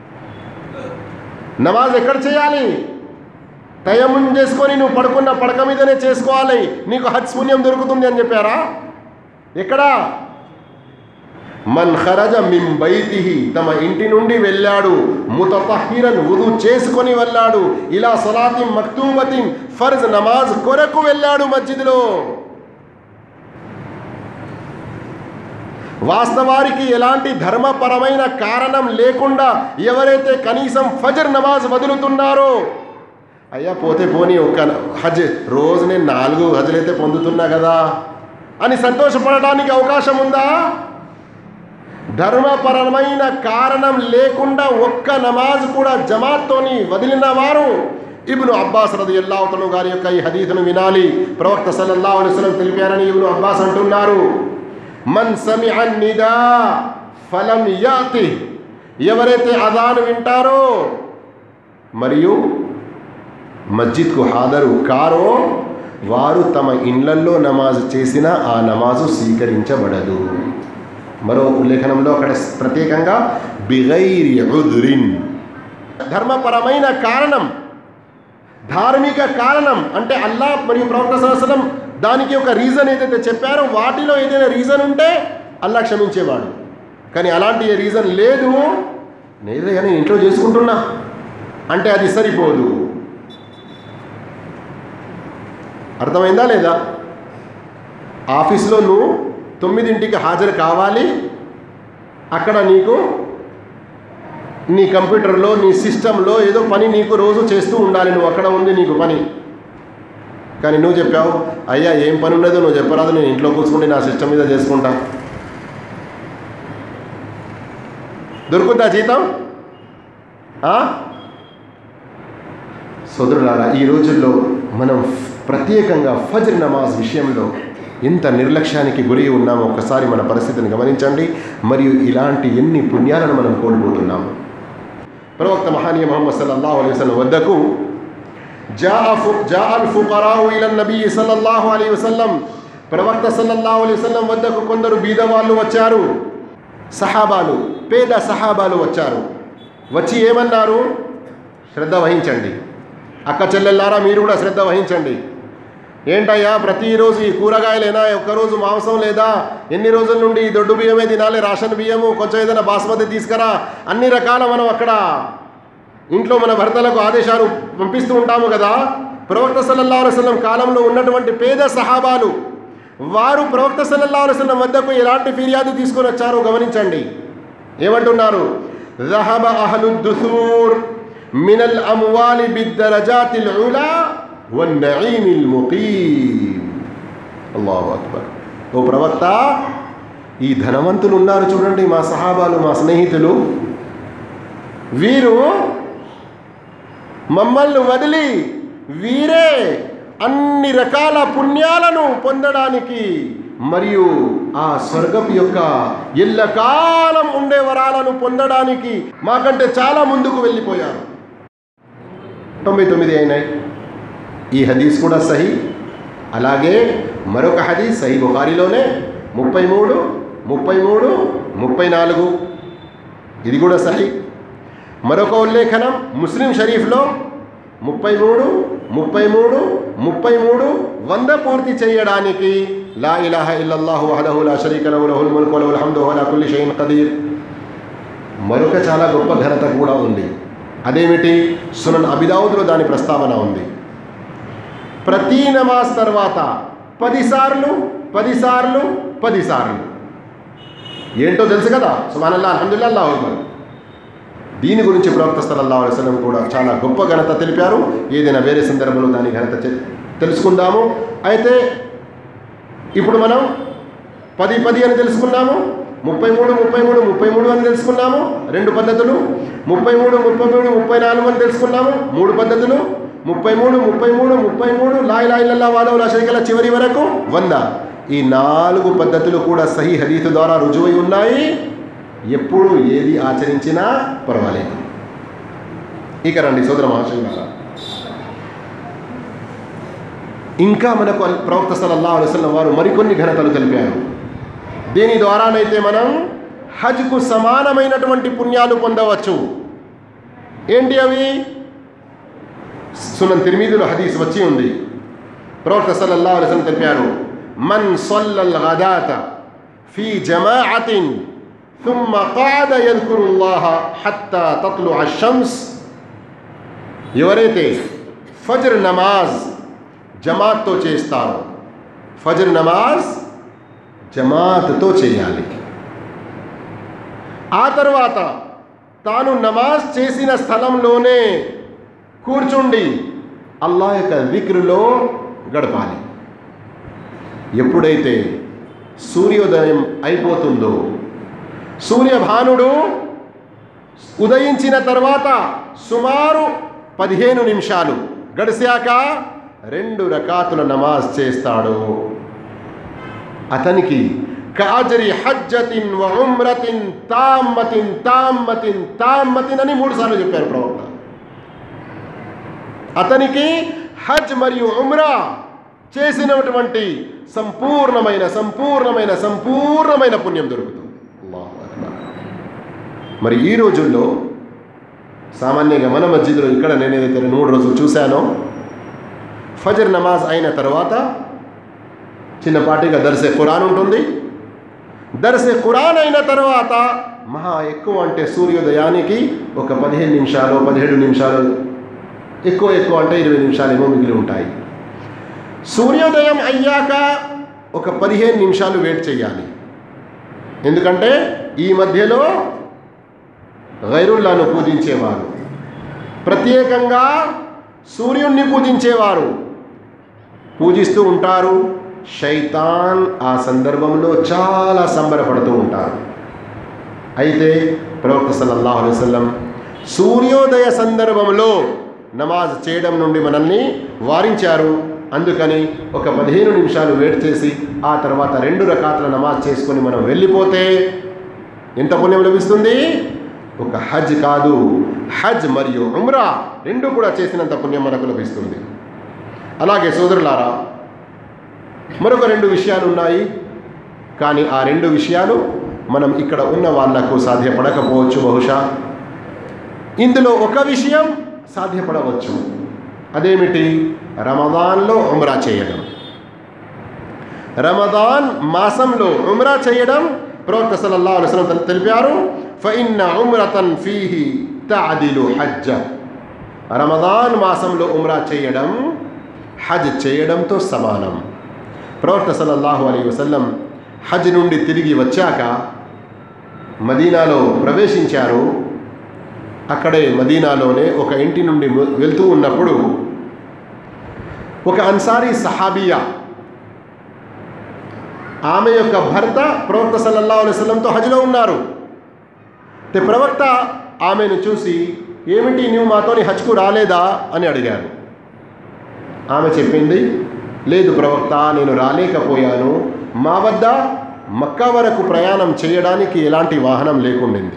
Speaker 1: నమాజ్ ఎక్కడ చేయాలి తయముం చేసుకొని నువ్వు పడుకున్న పడక మీదనే చేసుకోవాలి నీకు హజ్ పుణ్యం దొరుకుతుంది అని చెప్పారా ఎక్కడ మన్ ఖరజ మిం బైతిహి తమ ఇంటి నుండి వెళ్ళాడు ముతతహిరన్ వుదు చేసుకొని వెళ్ళాడు ఇలా సలాతిం మక్తూబతిన్ ఫర్జ్ నమాజ్ కొరకు వెళ్ళాడు మస్జిద్లో వాస్తవానికి ఎలాంటి ధర్మపరమైన కారణం లేకుండా ఎవరైతే కనీసం ఫజర్ నమాజ్ వదులుతున్నారో అయ్యా పోతే పోనీ ఒక హజ్ రోజు నేను నాలుగు హజ్లైతే పొందుతున్నా కదా అని సంతోషపడడానికి అవకాశం ఉందా ధర్మపరమైన కారణం లేకుండా ఒక్క నమాజ్ కూడా జమాత్తోని వదిలిన వారు ఇబ్ను అబ్బాస్ రది అల్లాహతను గారి యొక్క ఈ హదీతును వినాలి ప్రవక్త సల్లల్లాహు అలైహి వసల్లం తెలిపారని ఇబ్ను అబ్బాస్ అంటున్నారు మన్ సమిఅ నిదా ఫలం యాతి ఎవరైతే అదాను వింటారో మరియు మస్జిద్కు హాజరు కారో వారు తమ ఇండ్లల్లో నమాజ్ చేసిన ఆ నమాజు స్వీకరించబడదు మరో ఉల్లేఖనంలో అక్కడ ప్రత్యేకంగా బిగైరి ఉద్రిన్ ధర్మపరమైన కారణం ధార్మిక కారణం అంటే అల్లా మరియు ప్రవక్త సహస్రం దానికి ఒక రీజన్ ఏదైతే చెప్పారో వాటిలో ఏదైనా రీజన్ ఉంటే అల్లా క్షమించేవాడు కానీ అలాంటి ఏ రీజన్ లేదు నేనే నేను ఇంట్లో చేసుకుంటున్నా అంటే అది సరిపోదు అర్థమైందా లేదా ఆఫీస్లో నువ్వు తొమ్మిదింటికి హాజరు కావాలి అక్కడ నీకు నీ కంప్యూటర్లో నీ సిస్టంలో ఏదో పని నీకు రోజు చేస్తూ ఉండాలి నువ్వు అక్కడ ఉంది నీకు పని కానీ నువ్వు చెప్పావు అయ్యా ఏం పని ఉండదో నువ్వు చెప్పరాదు నేను ఇంట్లో కూర్చుండి నా సిస్టమ్ మీద చేసుకుంటా దొరుకుద్దా జీతం ఆ? సోదరులారా ఈ రోజుల్లో మనం ప్రత్యేకంగా ఫజ్ర్ నమాజ్ విషయంలో ఎంత నిర్లక్ష్యానికి గురి ఉన్నామో ఒక్కసారి మన పరిస్థితిని గమనించండి మరియు ఇలాంటి ఎన్ని పుణ్యాలను మనం కోల్పోతున్నాము ప్రవక్త మహానీయ మొహమ్మద్ సల్లల్లాహు అలైహి వసల్లం వద్దకు جاء ف- جاء الفقراء الى النبي صلى الله عليه وسلم ప్రవక్త సల్లల్లాహు అలైహి వసల్లం వద్దకు కొందరు బీదవాళ్ళు వచ్చారు సహాబాలు పేద సహాబాలు వచ్చారు వచ్చి ఏమన్నారు శ్రద్ధ వహించండి అక్క చెల్లెల్లారా మీరు కూడా శ్రద్ధ వహించండి ఏంటయ్యా ప్రతిరోజు ఈ కూరగాయలేనా ఒక్కరోజు మాంసం లేదా ఎన్ని రోజుల నుండి ఈ దొడ్డు బియ్యమే తినాలి రాషన్ బియ్యము కొంచెం ఏదైనా బాస్మతి తీసుకురా అన్ని రకాల మనం అక్కడ ఇంట్లో మన భర్తలకు ఆదేశాలు పంపిస్తూ ఉంటాము కదా ప్రవక్త సల్లల్లాహు అలైహి వసల్లం కాలంలో ఉన్నటువంటి పేద సహాబాలు వారు ప్రవక్త సల్లల్లాహు అలైహి వసల్లం వద్దకు ఎలాంటి ఫిర్యాదు తీసుకొని వచ్చారో గమనించండి ఏమంటున్నారు ذهب أهل الدثور من الأموال بالدرجات العلى والنعيم المقيم الله أكبر ఓ ప్రవక్త ఈ ధనవంతులు ఉన్నారు చూడండి మా సహాబాలు మా స్నేహితులు వీరు మమ్మల్ని వదిలి వీరే అన్ని రకాల పుణ్యాలను పొందడానికి మరియు ఆ స్వర్గపు యొక్క ఎల్లకాలం ఉండే వరాలను పొందడానికి మాకంటే చాలా ముందుకు వెళ్ళిపోయారు తొంభై తొమ్మిది అయినాయి ఈ హదీస్ కూడా సహీ అలాగే మరొక హదీస్ సహీ బుఖారిలోనే ముప్పై మూడు ముప్పై మూడు ముప్పై నాలుగు ఇది కూడా సహీ మరొక ఉల్లేఖనం ముస్లిం షరీఫ్లో ముప్పై మూడు ముప్పై మూడు ముప్పై మూడు వంద పూర్తి చేయడానికి లా ఇలాహ ఇల్లల్లాహు వహదహు లా షరీక లహు లహుల్ ముల్కు వలహుల్ హమ్దు వలా కుల్లి షైన్ ఖదీర్ మరొక చాలా గొప్ప ఘనత కూడా ఉంది అదేమిటి సునన్ అబిదావుద్లో దాని ప్రస్తావన ఉంది ప్రతి నమాజ్ తర్వాత పదిసార్లు పదిసార్లు పదిసార్లు ఏంటో తెలుసు కదా సుమానల్లా అల్హమ్దుల్లా అల్లాహు అక్బర్ దీని గురించి ప్రవక్త సల్లల్లాహు అలైహి వసల్లం కూడా చాలా గొప్ప ఘనత తెలిపారు ఏదైనా వేరే సందర్భంలో దాని ఘనత చె- తెలుసుకుందాము అయితే ఇప్పుడు మనం పది పది అని తెలుసుకున్నాము ముప్పై మూడు ముప్పై మూడు ముప్పై మూడు అని తెలుసుకున్నాము రెండు పద్ధతులు ముప్పై మూడు ముప్పై మూడు ముప్పై నాలుగు అని తెలుసుకున్నాము మూడు పద్ధతులు ముప్పై మూడు ముప్పై మూడు ముప్పై మూడు లాయి లాయిలల్లా వాదవుల శరికల చివరి వరకు వంద ఈ నాలుగు పద్ధతులు కూడా సహీ హదీతు ద్వారా రుజువై ఉన్నాయి ఎప్పుడు ఏది ఆచరించినా పర్వాలేదు ఇక రండి సోదర మహాశయులారా ఇంకా మనకు అల్- ప్రవక్త సల్లల్లాహు అలైహి వసల్లం వారు మరికొన్ని ఘనతలు తెలిపారు దీని ద్వారానైతే మనం హజ్కు సమానమైనటువంటి పుణ్యాలు పొందవచ్చు ఏంటి అవి సునన్ తిరిమీదులో హదీస్ వచ్చి ఉంది ప్రవక్త సల్లల్లాహు అలైహి వసల్లం తెలిపారు మన్ సల్లల్ గదాత ఫీ జమాఅతిన్ ثم قعد يذكر الله حتى تطلع الشمس ఎవరైతే ఫజర్ నమాజ్ జమాత్తో చేస్తారో ఫజర్ నమాజ్ జమాత్తో చేయాలి ఆ తర్వాత తాను నమాజ్ చేసిన స్థలంలోనే కూర్చుండి అల్లా యొక్క విక్రులో గడపాలి ఎప్పుడైతే సూర్యోదయం అయిపోతుందో సూర్యభానుడు ఉదయించిన తర్వాత సుమారు పదిహేను నిమిషాలు గడిచాక రెండు రకాతుల నమాజ్ చేస్తాడు అతనికి కాజరి హజ్జతిన్ వ ఉమ్రతిన్ తామ్మతిన్ తామ్మతిన్ తామ్మతిన్ అని మూడు సార్లు చెప్పారు ప్రవక్త అతనికి హజ్ మరియు ఉమ్రా చేసినటువంటి సంపూర్ణమైన సంపూర్ణమైన సంపూర్ణమైన పుణ్యం దొరుకుతుంది అల్లాహు అక్బర్ మరి ఈ రోజుల్లో సామాన్యంగా మన మస్జిద్లో ఇక్కడ నేను ఏదైతే మూడు రోజులు చూశానో ఫజర్ నమాజ్ అయిన తర్వాత చిన్నపాటిగా దర్శే ఖురాన్ ఉంటుంది దర్శే ఖురాన్ అయిన తర్వాత మహా ఎక్కువ అంటే సూర్యోదయానికి ఒక పదిహేను నిమిషాలు పదిహేడు నిమిషాలు ఎక్కువ ఎక్కువ అంటే ఇరవై నిమిషాలు ఏమో మిగిలి ఉంటాయి సూర్యోదయం అయ్యాక ఒక పదిహేను నిమిషాలు వెయిట్ చేయాలి ఎందుకంటే ఈ మధ్యలో గైరుల్లాను పూజించేవారు ప్రత్యేకంగా సూర్యుణ్ణి పూజించేవారు పూజిస్తూ ఉంటారు శైతాన్ ఆ సందర్భంలో చాలా సంబరపడుతూ ఉంటారు అయితే ప్రవక్త సల్లల్లాహు అలైహి వసల్లం సూర్యోదయ సందర్భంలో నమాజ్ చేయడం నుండి మనల్ని వారించారు అందుకని ఒక పదిహేను నిమిషాలు వెయిట్ చేసి ఆ తర్వాత రెండు రకాతుల నమాజ్ చేసుకొని మనం వెళ్ళిపోతే ఎంత పుణ్యం లభిస్తుంది ఒక హజ్ కాదు హజ్ మరియు ఉమ్రా రెండు కూడా చేసినంత పుణ్యం మనకు లభిస్తుంది అలాగే సోదరులారా మరొక రెండు విషయాలు ఉన్నాయి కానీ ఆ రెండు విషయాలు మనం ఇక్కడ ఉన్న వాళ్లకు సాధ్యపడకపోవచ్చు బహుశా ఇందులో ఒక విషయం సాధ్యపడవచ్చు అదేమిటి రమదాన్లో ఉమ్రా చేయడం రమదాన్ మాసంలో ఉమ్రా చేయడం ప్రవక్త సల్లల్లాహు అలైహి వసల్లం తెలిపారు ఫఇన్న ఉమ్రతన్ ఫీహి తఅదిలు హజ్జ రమదాన్ మాసంలో ఉమ్రా చేయడం హజ్ చేయడంతో సమానం ప్రవక్త సల్లల్లాహు అలైహి వసల్లం హజ్ నుండి తిరిగి వచ్చాక మదీనాలో ప్రవేశించారు అక్కడే మదీనాలోనే ఒక ఇంటి నుండి వెళ్తూ ఉన్నప్పుడు ఒక అన్సారీ సహాబియా ఆమె యొక్క భర్త ప్రవక్త సల్లల్లా అలైవలంతో హజ్లో ఉన్నారు అయితే ప్రవక్త ఆమెను చూసి ఏమిటి నువ్వు మాతోని హజ్కు రాలేదా అని అడిగారు ఆమె చెప్పింది లేదు ప్రవక్త నేను రాలేకపోయాను మా వద్ద మక్కా వరకు ప్రయాణం చేయడానికి ఎలాంటి వాహనం లేకుండింది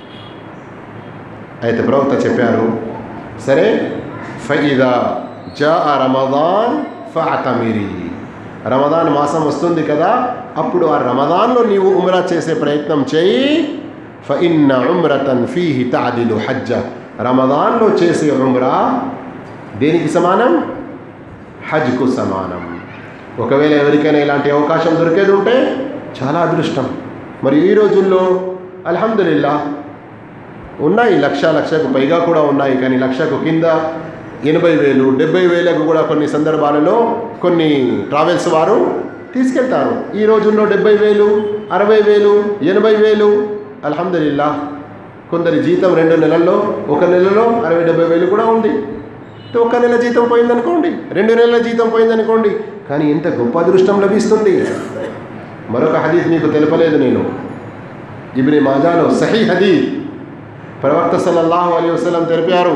Speaker 1: అయితే ప్రవక్త చెప్పారు సరే ఫైదా జా రమదాన్ ఫఅతమిరి రమదాన్ మాసం వస్తుంది కదా అప్పుడు ఆ రమదాన్లో నీవు ఉమ్రా చేసే ప్రయత్నం చేయి ఫఇన్న ఉమ్రతన్ ఫీహి తాదిలు హజ్జ రమదాన్లో చేసే ఉమ్రా దేనికి సమానం హజ్కు సమానం ఒకవేళ ఎవరికైనా ఇలాంటి అవకాశం దొరికేది ఉంటే చాలా అదృష్టం మరి ఈ రోజుల్లో అల్హమ్దులిల్లా ఉన్నాయి లక్ష లక్షకు పైగా కూడా ఉన్నాయి కానీ లక్షకు కింద ఎనభై వేలు డెబ్బై వేలకు కూడా కొన్ని సందర్భాలలో కొన్ని ట్రావెల్స్ వారు తీసుకెళ్తారు ఈ రోజుల్లో డెబ్బై వేలు అరవై వేలు ఎనభై వేలు అల్హమ్దులిల్లా కొందరి జీతం రెండు నెలల్లో ఒక నెలలో అరవై డెబ్బై వేలు కూడా ఉంది ఒక నెల జీతం పోయిందనుకోండి రెండు నెలల జీతం పోయిందనుకోండి కానీ ఎంత గొప్ప అదృష్టం లభిస్తుంది మరొక హదీత్ మీకు తెలపలేదు నేను ఇబ్రి మాజాలో సహీ హదీత్ ప్రవక్త సల్లల్లాహు అలీ వసలం తెలిపారు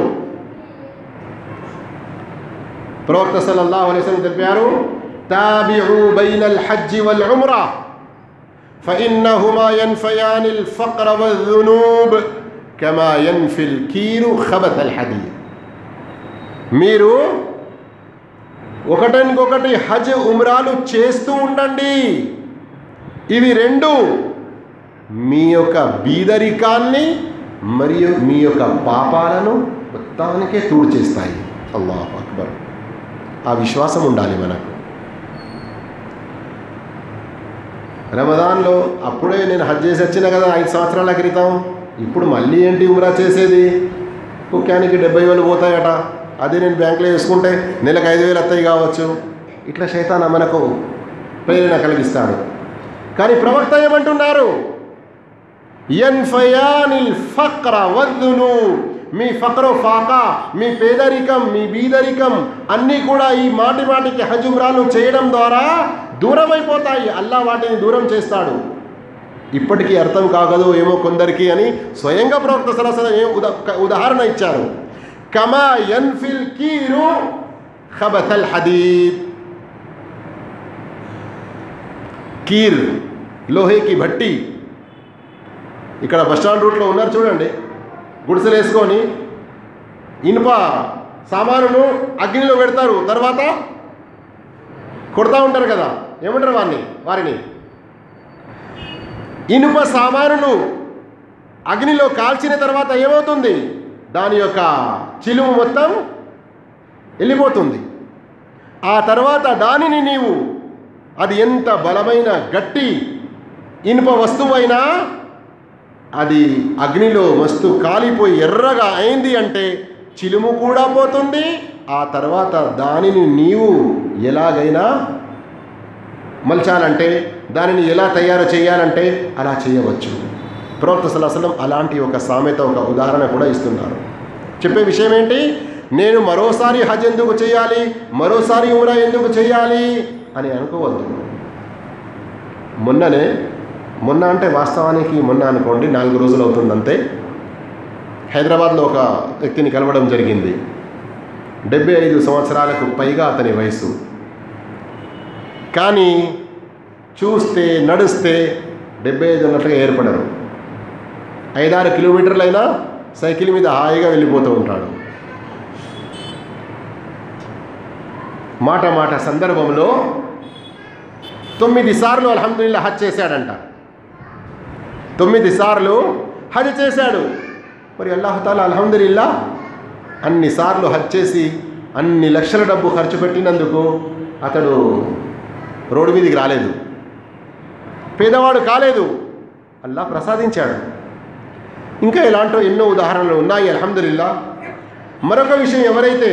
Speaker 1: ప్రవక్త సల్లల్లాహు అలీ వసలం తెలిపారు తాబిఉ బైనల్ హజ్జ్ వల్ ఉమ్రా فإنهما ينفيان الفقر والذنوب كما ينفي الكير خبث الحديد మీరు ఒకటనికొకటి హజ్ ఉమ్రాలు చేస్తూ ఉండండి ఇవి రెండు మీ యొక్క బీదరికాన్ని మరియు మీ యొక్క పాపాలను మొత్తానికే తూడ్చేస్తాయి అల్లాహ్ అక్బర్ ఆ విశ్వాసం ఉండాలి మనకు రమదాన్లో అప్పుడే నేను హజ్ చేసి వచ్చిన కదా ఐదు సంవత్సరాల క్రితం ఇప్పుడు మళ్ళీ ఏంటి ఉమ్రా చేసేది కుక్యానికి డెబ్బై వేలు పోతాయట అది నేను బ్యాంకులో వేసుకుంటే నెలకు ఐదు వేలు వస్తాయి కావచ్చు ఇట్లా శైతాన మనకు ప్రేరణ కలిగిస్తాడు కానీ ప్రవక్త ఏమంటున్నారు ఎన్ఫయానిల్ ఫక్ర వద్దును మీ ఫక్రో ఫాకా మీ పేదరికం మీ బీదరికం అన్నీ కూడా ఈ మాటి మాటికి హజుమ్రాలు చేయడం ద్వారా దూరం అయిపోతాయి అల్లా వాటిని దూరం చేస్తాడు ఇప్పటికీ అర్థం కాగదు ఏమో కొందరికి అని స్వయంగా ప్రవక్త సరసన ఏం ఉదా ఉదాహరణ ఇచ్చారు కమా యన్ఫిల్ కీరు ఖబథల్ హదీద్ కీర్ లోహేకి భట్టి ఇక్కడ బస్టాండ్ రూట్లో ఉన్నారు చూడండి గుడిసెలు వేసుకొని ఇనుప సామానును అగ్నిలో పెడతారు తర్వాత కొడతా ఉంటారు కదా ఏమంటారు వారిని వారిని ఇనుప సామానును అగ్నిలో కాల్చిన తర్వాత ఏమవుతుంది దాని యొక్క చిలుము మొత్తం వెళ్ళిపోతుంది ఆ తర్వాత దానిని నీవు అది ఎంత బలమైన గట్టి ఇనుప వస్తువైనా అది అగ్నిలో మస్తు కాలిపోయి ఎర్రగా అయింది అంటే చిలుము కూడా పోతుంది ఆ తర్వాత దానిని నీవు ఎలాగైనా మలచాలంటే దానిని ఎలా తయారు చేయాలంటే అలా చేయవచ్చు ప్రవక్త సలసలం అలాంటి ఒక సామెత ఒక ఉదాహరణ కూడా ఇస్తున్నారు చెప్పే విషయం ఏంటి నేను మరోసారి హజ్ ఎందుకు చేయాలి మరోసారి ఉమ్రా ఎందుకు చేయాలి అని అనుకోవద్దు మొన్ననే మొన్న అంటే వాస్తవానికి మొన్న అనుకోండి నాలుగు రోజులు అవుతుంది అంతే హైదరాబాద్లో ఒక వ్యక్తిని కలవడం జరిగింది డెబ్బై ఐదు సంవత్సరాలకు పైగా అతని వయసు కానీ చూస్తే నడిస్తే డెబ్బై ఐదు ఉన్నట్లుగా ఏర్పడరు ఐదారు కిలోమీటర్లైనా సైకిల్ మీద హాయిగా వెళ్ళిపోతూ ఉంటాడు మాట మాట సందర్భంలో తొమ్మిది సార్లు అల్హమ్దుల్లా హజ్ చేశాడంట తొమ్మిది సార్లు హజ్ చేశాడు మరి అల్లాహతాల అల్హమ్దుల్లా అన్నిసార్లు హజ్ చేసి అన్ని లక్షల డబ్బు ఖర్చు పెట్టినందుకు అతడు రోడ్డు మీదకి రాలేదు పేదవాడు కాలేదు అల్లా ప్రసాదించాడు ఇంకా ఇలాంటి ఎన్నో ఉదాహరణలు ఉన్నాయి అల్హమ్దుల్లా మరొక విషయం ఎవరైతే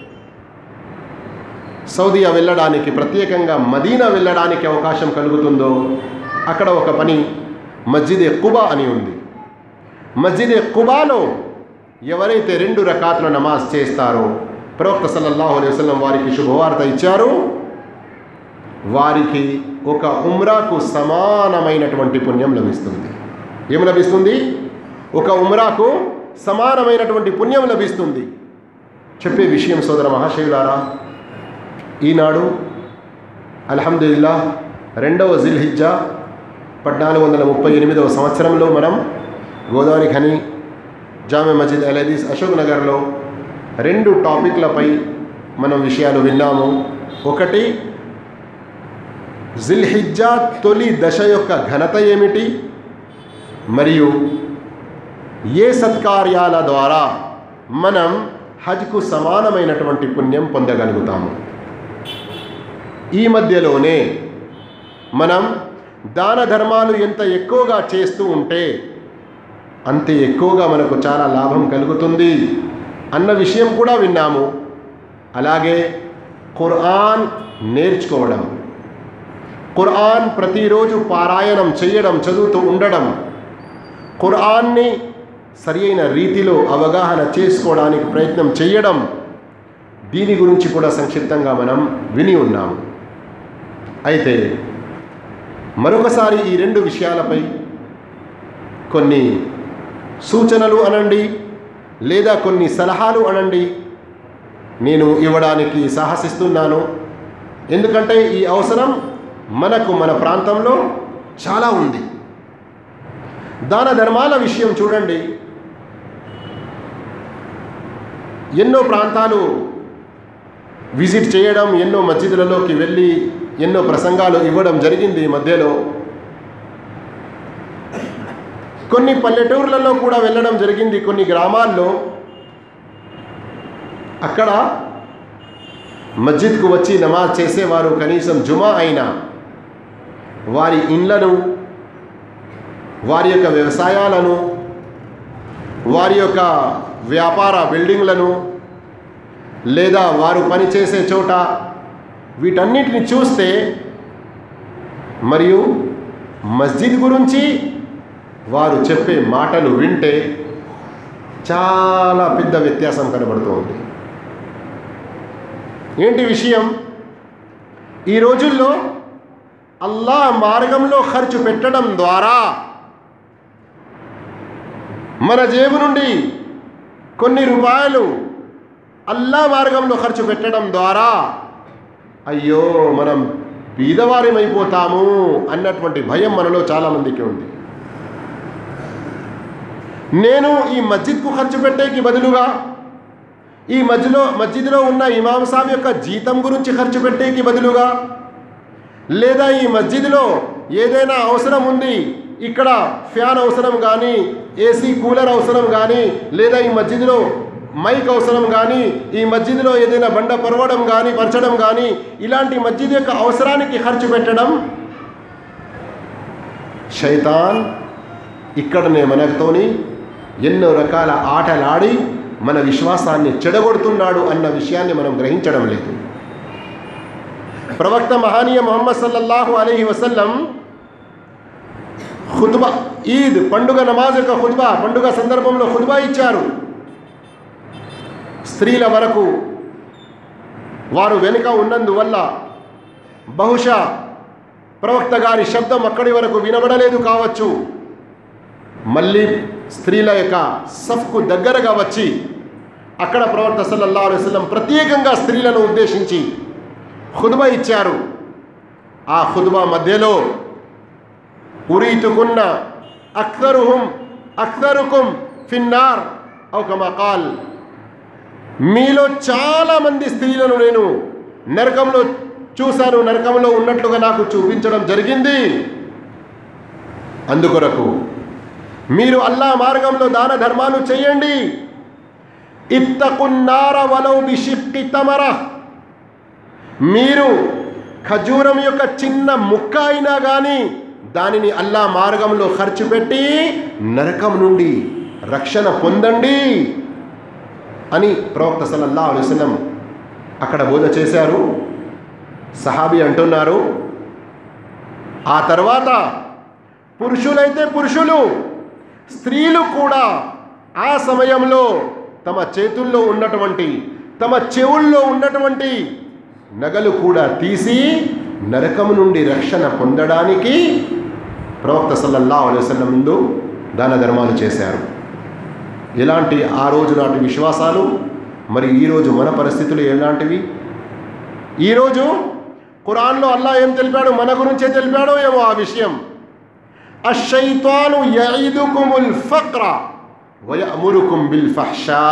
Speaker 1: సౌదియా వెళ్ళడానికి ప్రత్యేకంగా మదీనా వెళ్ళడానికి అవకాశం కలుగుతుందో అక్కడ ఒక పని మస్జిద్ కుబా అని ఉంది మస్జిద్ కుబాలో ఎవరైతే రెండు రకాతుల నమాజ్ చేస్తారో ప్రవక్త సల్లల్లాహు అలైహి వసల్లం వారికి శుభవార్త ఇచ్చారు వారికి ఒక ఉమ్రాకు సమానమైనటువంటి పుణ్యం లభిస్తుంది ఏం లభిస్తుంది ఒక ఉమ్రాకు సమానమైనటువంటి పుణ్యం లభిస్తుంది చెప్పే విషయం సోదర మహాశయులారా ఈనాడు అల్హమ్దుల్లా రెండవ జిల్హిజ్జా పద్నాలుగు వందల ముప్పై ఎనిమిదవ సంవత్సరంలో మనం గోదావరి ఖని జామే మస్జిద్ అలదీస్ అశోక్ నగర్లో రెండు టాపిక్లపై మనం విషయాలు విన్నాము ఒకటి జిల్హిజ్జా తొలి దశ యొక్క ఘనత ఏమిటి మరియు ఏ సత్కార్యాల ద్వారా మనం హజ్కు సమానమైనటువంటి పుణ్యం పొందగలుగుతాము ఈ మధ్యలోనే మనం దాన ధర్మాలు ఎంత ఎక్కువగా చేస్తూ ఉంటే అంతే ఎక్కువగా మనకు చాలా లాభం కలుగుతుంది అన్న విషయం కూడా విన్నాము అలాగే ఖురాన్ నేర్చుకోవడం ఖురాన్ ప్రతిరోజు పారాయణం చేయడం చదువుతూ ఉండడం ఖురాన్ని సరి అయిన రీతిలో అవగాహన చేసుకోవడానికి ప్రయత్నం చేయడం దీని గురించి కూడా సంక్షిప్తంగా మనం విని ఉన్నాము అయితే మరొకసారి ఈ రెండు విషయాలపై కొన్ని సూచనలు అనండి లేదా కొన్ని సలహాలు అనండి నేను ఇవ్వడానికి సాహసిస్తున్నాను ఎందుకంటే ఈ అవసరం మనకు మన ప్రాంతంలో చాలా ఉంది దాన ధర్మాల విషయం చూడండి ఎన్నో ప్రాంతాలు విజిట్ చేయడం ఎన్నో మస్జిదులలోకి వెళ్ళి ఎన్నో ప్రసంగాలు ఇవ్వడం జరిగింది ఈ మధ్యలో కొన్ని పల్లెటూర్లలో కూడా వెళ్ళడం జరిగింది కొన్ని గ్రామాల్లో అక్కడ మస్జిద్కు వచ్చి నమాజ్ చేసేవారు కనీసం జుమా అయినా వారి ఇండ్లను వారి యొక్క వ్యవసాయాలను వారి యొక్క వ్యాపార బిల్డింగ్లను లేదా వారు పనిచేసే చోట వీటన్నిటిని చూస్తే మరియు మస్జిద్ గురించి వారు చెప్పే మాటలు వింటే చాలా పెద్ద వ్యత్యాసం కనబడుతుంది ఏంటి విషయం ఈ రోజుల్లో అల్లా మార్గంలో ఖర్చు పెట్టడం ద్వారా మన జేబు నుండి కొన్ని రూపాయలు అల్లా మార్గంలో ఖర్చు పెట్టడం ద్వారా అయ్యో మనం బీదవారిమైపోతాము అన్నటువంటి భయం మనలో చాలామందికి ఉంది నేను ఈ మస్జిద్కు ఖర్చు పెట్టేకి బదులుగా ఈ మధ్యలో మస్జిద్లో ఉన్న ఇమాం సాబ్ యొక్క జీతం గురించి ఖర్చు పెట్టేకి బదులుగా లేదా ఈ మస్జిద్లో ఏదైనా అవసరం ఉంది ఇక్కడ ఫ్యాన్ అవసరం కానీ ఏసీ కూలర్ అవసరం కానీ లేదా ఈ మస్జిద్లో మైక్ అవసరం కానీ ఈ మస్జిద్లో ఏదైనా బండ పరవడం కానీ పరచడం కానీ ఇలాంటి మస్జిద్ యొక్క అవసరానికి ఖర్చు పెట్టడం శైతాన్ ఇక్కడనే మనతోని ఎన్నో రకాల ఆటలాడి మన విశ్వాసాన్ని చెడగొడుతున్నాడు అన్న విషయాన్ని మనం గ్రహించడం లేదు ప్రవక్త మహానీయ మొహమ్మద్ సల్లల్లాహు అలైహి వసల్లం ఖుద్బా ఈద్ పండుగ నమాజ్ యొక్క ఖుద్బా పండుగ సందర్భంలో ఖుద్బా ఇచ్చారు స్త్రీల వరకు వారు వెనుక ఉన్నందువల్ల బహుశా ప్రవక్త గారి శబ్దం అక్కడి వరకు వినబడలేదు కావచ్చు మళ్ళీ స్త్రీల యొక్క సఫ్కు దగ్గరగా వచ్చి అక్కడ ప్రవక్త సల్లల్లాహు అలైహి వసల్లం ప్రత్యేకంగా స్త్రీలను ఉద్దేశించి ఖుద్బా ఇచ్చారు ఆ ఖుద్బా మధ్యలో ఉరీతుకున్న అక్తరుహుం అక్తరుకుం ఫిన్నార్ ఒక మకాల్ మీలో చాలా మంది స్త్రీలను నేను నరకంలో చూశాను నరకంలో ఉన్నట్లుగా నాకు చూపించడం జరిగింది అందుకొరకు మీరు అల్లా మార్గంలో దాన ధర్మాలు చేయండి ఇత్తకున్నార వలౌ బిషిక్కి తమర మీరు ఖజూరం యొక్క చిన్న ముక్క అయినా కానీ దానిని అల్లా మార్గంలో ఖర్చు పెట్టి నరకం నుండి రక్షణ పొందండి అని ప్రవక్త సల్లల్లా అలైవలం అక్కడ బోధ చేశారు సహాబీ అంటున్నారు ఆ తర్వాత పురుషులైతే పురుషులు స్త్రీలు కూడా ఆ సమయంలో తమ చేతుల్లో ఉన్నటువంటి తమ చెవుల్లో ఉన్నటువంటి నగలు కూడా తీసి నరకము నుండి రక్షణ పొందడానికి ప్రవక్త సల్లల్లా అలైవలం ముందు దాన ధర్మాలు చేశారు ఎలాంటి ఆ రోజు నాటి విశ్వాసాలు మరి ఈరోజు మన పరిస్థితులు ఎలాంటివి ఈరోజు ఖురాన్లో అల్లా ఏం తెలిపాడు మన గురించే తెలిపాడో ఏమో ఆ విషయం అషైతాను యైదుకుముల్ ఫక్ర వయమురుకుం బిల్ ఫహ్షా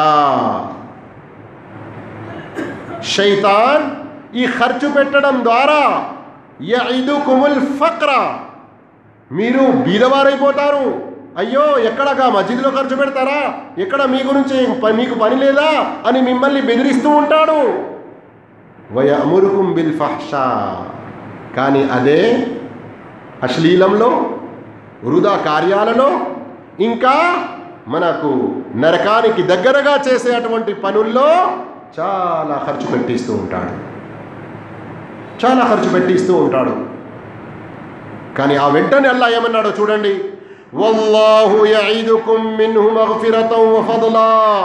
Speaker 1: షైతాన్ ఈ ఖర్చు పెట్టడం ద్వారా యైదుకుముల్ ఫక్ర మీరు బీదవారైపోతారు అయ్యో ఎక్కడగా మస్జిద్లో ఖర్చు పెడతారా ఎక్కడ మీ గురించి ప- మీకు పని లేదా అని మిమ్మల్ని బెదిరిస్తూ ఉంటాడు వయ అమురుకుం బిల్ ఫహ్షా కానీ అదే అశ్లీలంలో వృధా కార్యాలలో ఇంకా మనకు నరకానికి దగ్గరగా చేసే అటువంటి పనుల్లో చాలా ఖర్చు పెట్టిస్తూ ఉంటాడు చాలా ఖర్చు పెట్టిస్తూ ఉంటాడు కానీ ఆ వెంటనే అల్లా ఏమన్నాడో చూడండి వల్లాహు యঈదుకుం మిన్హు మగ్ఫిరతం వ ఫضలా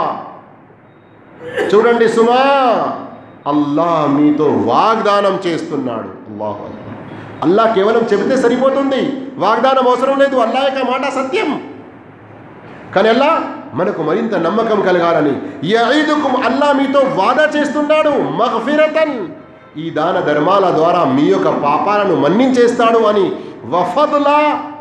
Speaker 1: చూడండి సుమా అల్లా మీతో వాగ్దానం చేస్తున్నాడు అల్లాహు అక్బర్. అల్లా కేవలం చెబితే సరిపోతుంది వాగ్దానం అవసరం లేదు అల్లా యొక్క మాట సత్యం కానీ అల్లా మనకు మరింత నమ్మకం కలగాలని యঈదుకుం అల్లా మీతో వాదా చేస్తున్నాడు మగ్ఫిరతన్ ఈ దాన ధర్మాల ద్వారా మీ యొక్క పాపాలను మన్నించేస్తాడు అని వఫదులా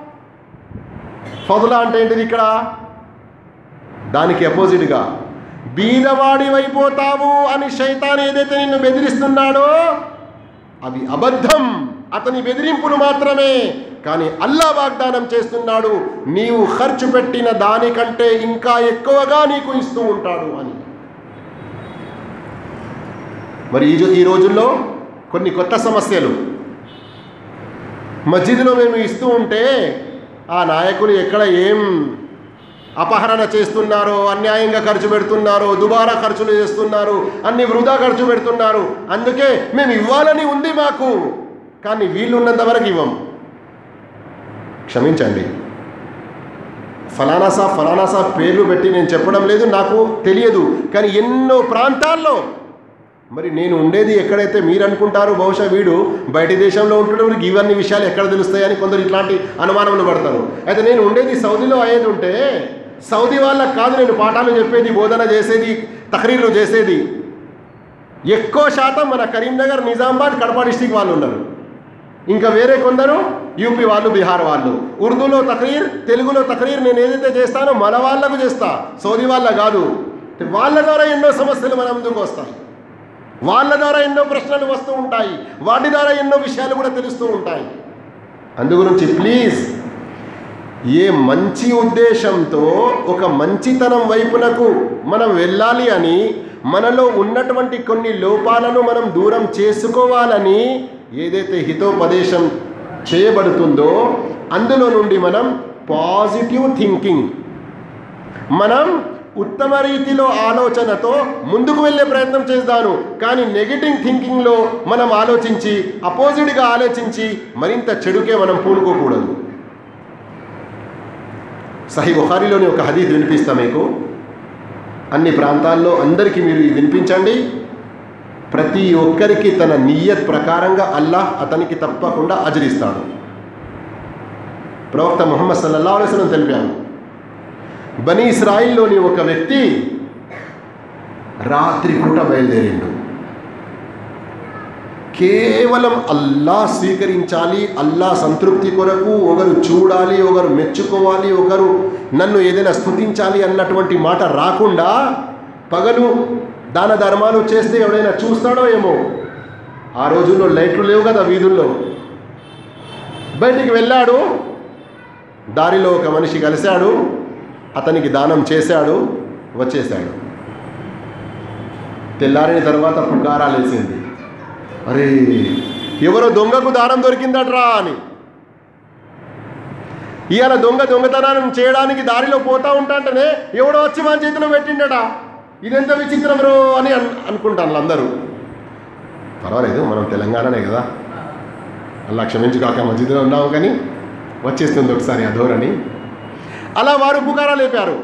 Speaker 1: ఫదులా అంటే ఏంటిది ఇక్కడ దానికి అపోజిట్గా బీదవాడివైపోతావు అని శైతాన్ ఏదైతే నిన్ను బెదిరిస్తున్నాడో అవి అబద్ధం అతని బెదిరింపులు మాత్రమే కానీ అల్లా వాగ్దానం చేస్తున్నాడు నీవు ఖర్చు పెట్టిన దానికంటే ఇంకా ఎక్కువగా నీకు ఇస్తూ ఉంటాడు అని మరి ఈ జో- ఈ రోజుల్లో కొన్ని కొత్త సమస్యలు మస్జిద్లో మేము ఇస్తూ ఉంటే ఆ నాయకులు ఎక్కడ ఏం అపహరణ చేస్తున్నారో అన్యాయంగా ఖర్చు పెడుతున్నారో దుబారా ఖర్చులు చేస్తున్నారు అన్ని వృధా ఖర్చు పెడుతున్నారు అందుకే మేము ఇవ్వాలని ఉంది మాకు కానీ వీళ్ళు ఉన్నంత వరకు ఇవ్వం క్షమించండి ఫలానా సాబ్ ఫలానా సాబ్ పేర్లు పెట్టి నేను చెప్పడం లేదు నాకు తెలియదు కానీ ఎన్నో ప్రాంతాల్లో మరి నేను ఉండేది ఎక్కడైతే మీరు అనుకుంటారు బహుశా వీడు బయట దేశంలో ఉంటున్నప్పుడు ఇవన్నీ విషయాలు ఎక్కడ తెలుస్తాయని కొందరు ఇట్లాంటి అనుమానములు పడతారు అయితే నేను ఉండేది సౌదీలో అయ్యేది ఉంటే సౌదీ వాళ్ళకి కాదు నేను పాఠాలు చెప్పేది బోధన చేసేది తహరీర్లు చేసేది ఎక్కువ శాతం మన కరీంనగర్ నిజామాబాద్ కడప డిస్టిక్ వాళ్ళు ఉన్నారు ఇంకా వేరే కొందరు యూపీ వాళ్ళు బీహార్ వాళ్ళు ఉర్దూలో తక్రీర్ తెలుగులో తక్రీర్ నేను ఏదైతే చేస్తానో మన వాళ్ళకు చేస్తా సౌదీ వాళ్ళ కాదు వాళ్ళ ద్వారా ఎన్నో సమస్యలు మన ముందుకు వస్తాయి వాళ్ళ ద్వారా ఎన్నో ప్రశ్నలు వస్తూ ఉంటాయి వాటి ద్వారా ఎన్నో విషయాలు కూడా తెలుస్తూ ఉంటాయి అందు గురించి ప్లీజ్ ఏ మంచి ఉద్దేశంతో ఒక మంచితనం వైపునకు మనం వెళ్ళాలి అని మనలో ఉన్నటువంటి కొన్ని లోపాలను మనం దూరం చేసుకోవాలని ఏదైతే హితోపదేశం చేయబడుతుందో అందులో నుండి మనం పాజిటివ్ థింకింగ్ మనం ఉత్తమ రీతిలో ఆలోచనతో ముందుకు వెళ్ళే ప్రయత్నం చేస్తాను కానీ నెగిటివ్ థింకింగ్లో మనం ఆలోచించి అపోజిట్గా ఆలోచించి మరింత చెడుకే మనం పూనుకోకూడదు సహీ బుఖారిలోని ఒక హదీద్ వినిపిస్తా మీకు అన్ని ప్రాంతాల్లో అందరికీ మీరు ఇది వినిపించండి ప్రతి ఒక్కరికి తన నియత్ ప్రకారంగా అల్లాహ్ అతనికి తప్పకుండా అజరిస్తాడు ప్రవక్త ముహమ్మద్ సల్లల్లా అలైస్లం తెలిపారు బనీ ఇస్రాయిల్లోని ఒక వ్యక్తి రాత్రి పూట బయలుదేరిండు కేవలం అల్లా స్వీకరించాలి అల్లా సంతృప్తి కొరకు ఒకరు చూడాలి ఒకరు మెచ్చుకోవాలి ఒకరు నన్ను ఏదైనా స్థుతించాలి అన్నటువంటి మాట రాకుండా పగలు దాన ధర్మాలు చేస్తే ఎవడైనా చూస్తాడో ఏమో ఆ రోజుల్లో లైట్లు లేవు కదా వీధుల్లో బయటికి వెళ్ళాడు దారిలో ఒక మనిషి కలిశాడు అతనికి దానం చేశాడు వచ్చేశాడు తెల్లారిన తర్వాత పుకారాలేసింది అరే ఎవరో దొంగకు దానం దొరికిందట్రా అని ఇవాళ దొంగ దొంగతనాన్ని చేయడానికి దారిలో పోతా ఉంటాంటేనే ఎవడో వచ్చి మన చేతిలో పెట్టిండట ఇదెంత విచిత్రం రో అని అన్ అనుకుంటాను అందరూ పర్వాలేదు మనం తెలంగాణనే కదా అలా క్షమించి కాక మధ్యలో ఉన్నాము కానీ వచ్చేస్తుంది ఒకసారి ఆ ధోరణి అలా వారు పుకారా లేపారు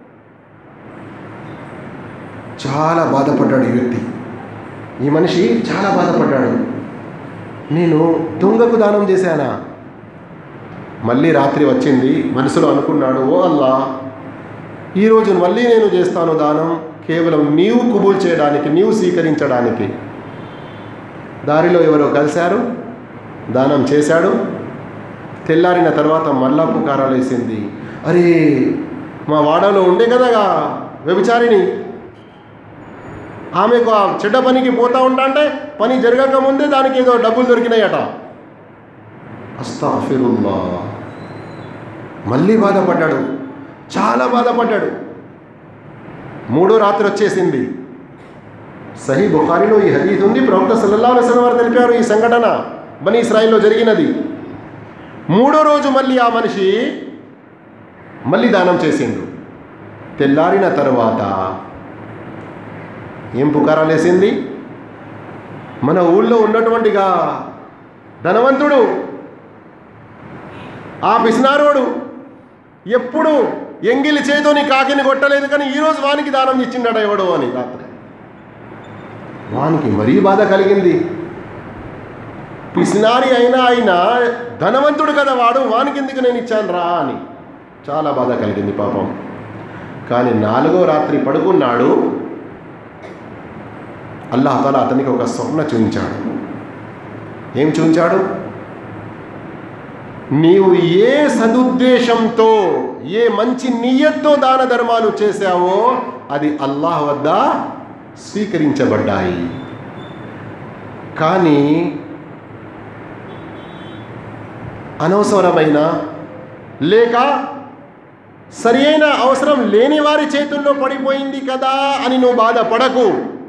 Speaker 1: చాలా బాధపడ్డాడు ఈ వ్యక్తి ఈ మనిషి చాలా బాధపడ్డాడు నేను దొంగకు దానం చేశానా మళ్ళీ రాత్రి వచ్చింది మనసులో అనుకున్నాడు ఓ అల్లా ఈరోజు మళ్ళీ నేను చేస్తాను దానం కేవలం నీవు కుబూల్ చేయడానికి నీవు స్వీకరించడానికి దారిలో ఎవరో కలిశారు దానం చేశాడు తెల్లారిన తర్వాత మళ్ళా పుకారాలు వేసింది అరే మా వాడలో ఉండే కదగా వ్యభిచారిణి ఆమెకు ఆ చెడ్డ పనికి పోతా ఉంటా అంటే పని జరగక ముందే దానికి ఏదో డబ్బులు దొరికినాయట అస్తాఫిరుల్లా మళ్ళీ బాధపడ్డాడు చాలా బాధపడ్డాడు మూడో రాత్రి వచ్చేసింది సహీ బుఖారిలో ఈ హదీద్ ఉంది ప్రవక్త సల్లల్లా అలైస్లం వారు తెలిపారు ఈ సంఘటన బనీ ఇస్రాయిల్లో జరిగినది మూడో రోజు మళ్ళీ ఆ మనిషి మళ్ళీ దానం చేసిండు తెల్లారిన తర్వాత ఏం పుకారాలేసింది మన ఊళ్ళో ఉన్నటువంటిగా ధనవంతుడు ఆ పిసినారోడు ఎప్పుడు ఎంగిలి చేతోని కాకిని కొట్టలేదు కానీ ఈరోజు వానికి దానం ఇచ్చిండట ఎవడో అని రాత్రి వానికి మరీ బాధ కలిగింది పిసినారి అయినా అయినా ధనవంతుడు కదా వాడు వానికి ఎందుకు నేను ఇచ్చాను రా అని చాలా బాధ కలిగింది పాపం కానీ నాలుగో రాత్రి పడుకున్నాడు అల్లాహతాల అతనికి ఒక స్వప్న చూపించాడు ఏం చూపించాడు నీవు ఏ సదుద్దేశంతో ఏ మంచి నియత్తో దాన ధర్మాలు చేశావో అది అల్లాహ్ వద్ద స్వీకరించబడ్డాయి కానీ అనవసరమైన లేక సరి అయిన అవసరం లేని వారి చేతుల్లో పడిపోయింది కదా అని నువ్వు బాధపడకు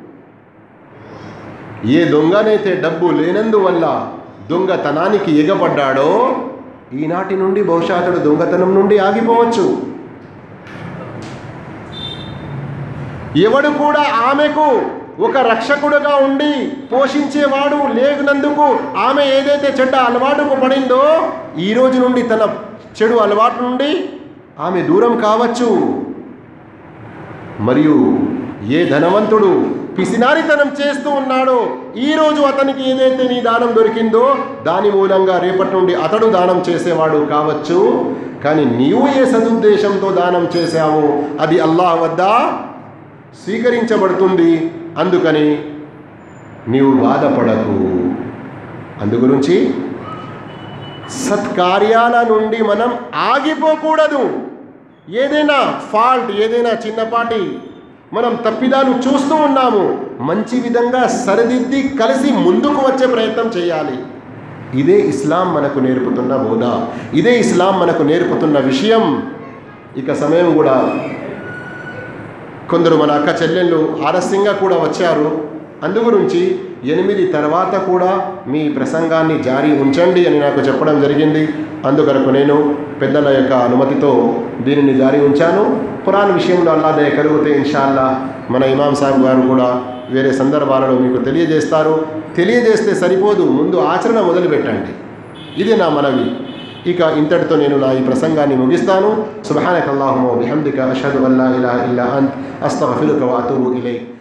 Speaker 1: ఏ దొంగనైతే డబ్బు లేనందువల్ల దొంగతనానికి ఎగపడ్డాడో ఈనాటి నుండి బహుశా అతడు దొంగతనం నుండి ఆగిపోవచ్చు ఎవడు కూడా ఆమెకు ఒక రక్షకుడుగా ఉండి పోషించేవాడు లేనందుకు ఆమె ఏదైతే చెడ్డ అలవాటుకు పడిందో ఈ రోజు నుండి తన చెడు అలవాటు నుండి ఆమె దూరం కావచ్చు మరియు ఏ ధనవంతుడు పిసినారితనం చేస్తూ ఉన్నాడో ఈరోజు అతనికి ఏదైతే నీ దానం దొరికిందో దాని మూలంగా రేపటి నుండి అతడు దానం చేసేవాడు కావచ్చు కానీ నీవు ఏ సదుద్దేశంతో దానం చేశావో అది అల్లాహ్ వద్ద స్వీకరించబడుతుంది అందుకని నీవు బాధపడకు అందుగురించి సత్కార్యాల నుండి మనం ఆగిపోకూడదు ఏదైనా ఫాల్ట్ ఏదైనా చిన్నపాటి మనం తప్పిదాలు చూస్తూ ఉన్నాము మంచి విధంగా సరిదిద్ది కలిసి ముందుకు వచ్చే ప్రయత్నం చేయాలి ఇదే ఇస్లాం మనకు నేర్పుతున్న బోధ ఇదే ఇస్లాం మనకు నేర్పుతున్న విషయం ఇక సమయం కూడా కొందరు మన అక్క చెల్లెళ్ళు ఆలస్యంగా కూడా వచ్చారు అందుగురించి ఎనిమిది తర్వాత కూడా మీ ప్రసంగాన్ని జారీ ఉంచండి అని నాకు చెప్పడం జరిగింది అందుకొరకు నేను పెద్దల యొక్క అనుమతితో దీనిని జారీ ఉంచాను ఖురాన్ విషయంలో అల్లా దయ కలిగితే ఇన్షాల్లా మన ఇమాం సాహెబ్ గారు కూడా వేరే సందర్భాలలో మీకు తెలియజేస్తారు తెలియజేస్తే సరిపోదు ముందు ఆచరణ మొదలు పెట్టండి ఇది నా మనవి ఇక ఇంతటితో నేను నా ఈ ప్రసంగాన్ని ముగిస్తాను సుబ్హానక అల్లాహుమ్మ బిహమ్దిక అషహదు అల్లా ఇలాహ ఇల్లా అంత్ అస్తగఫిరుక వఅతూబు ఇలైక్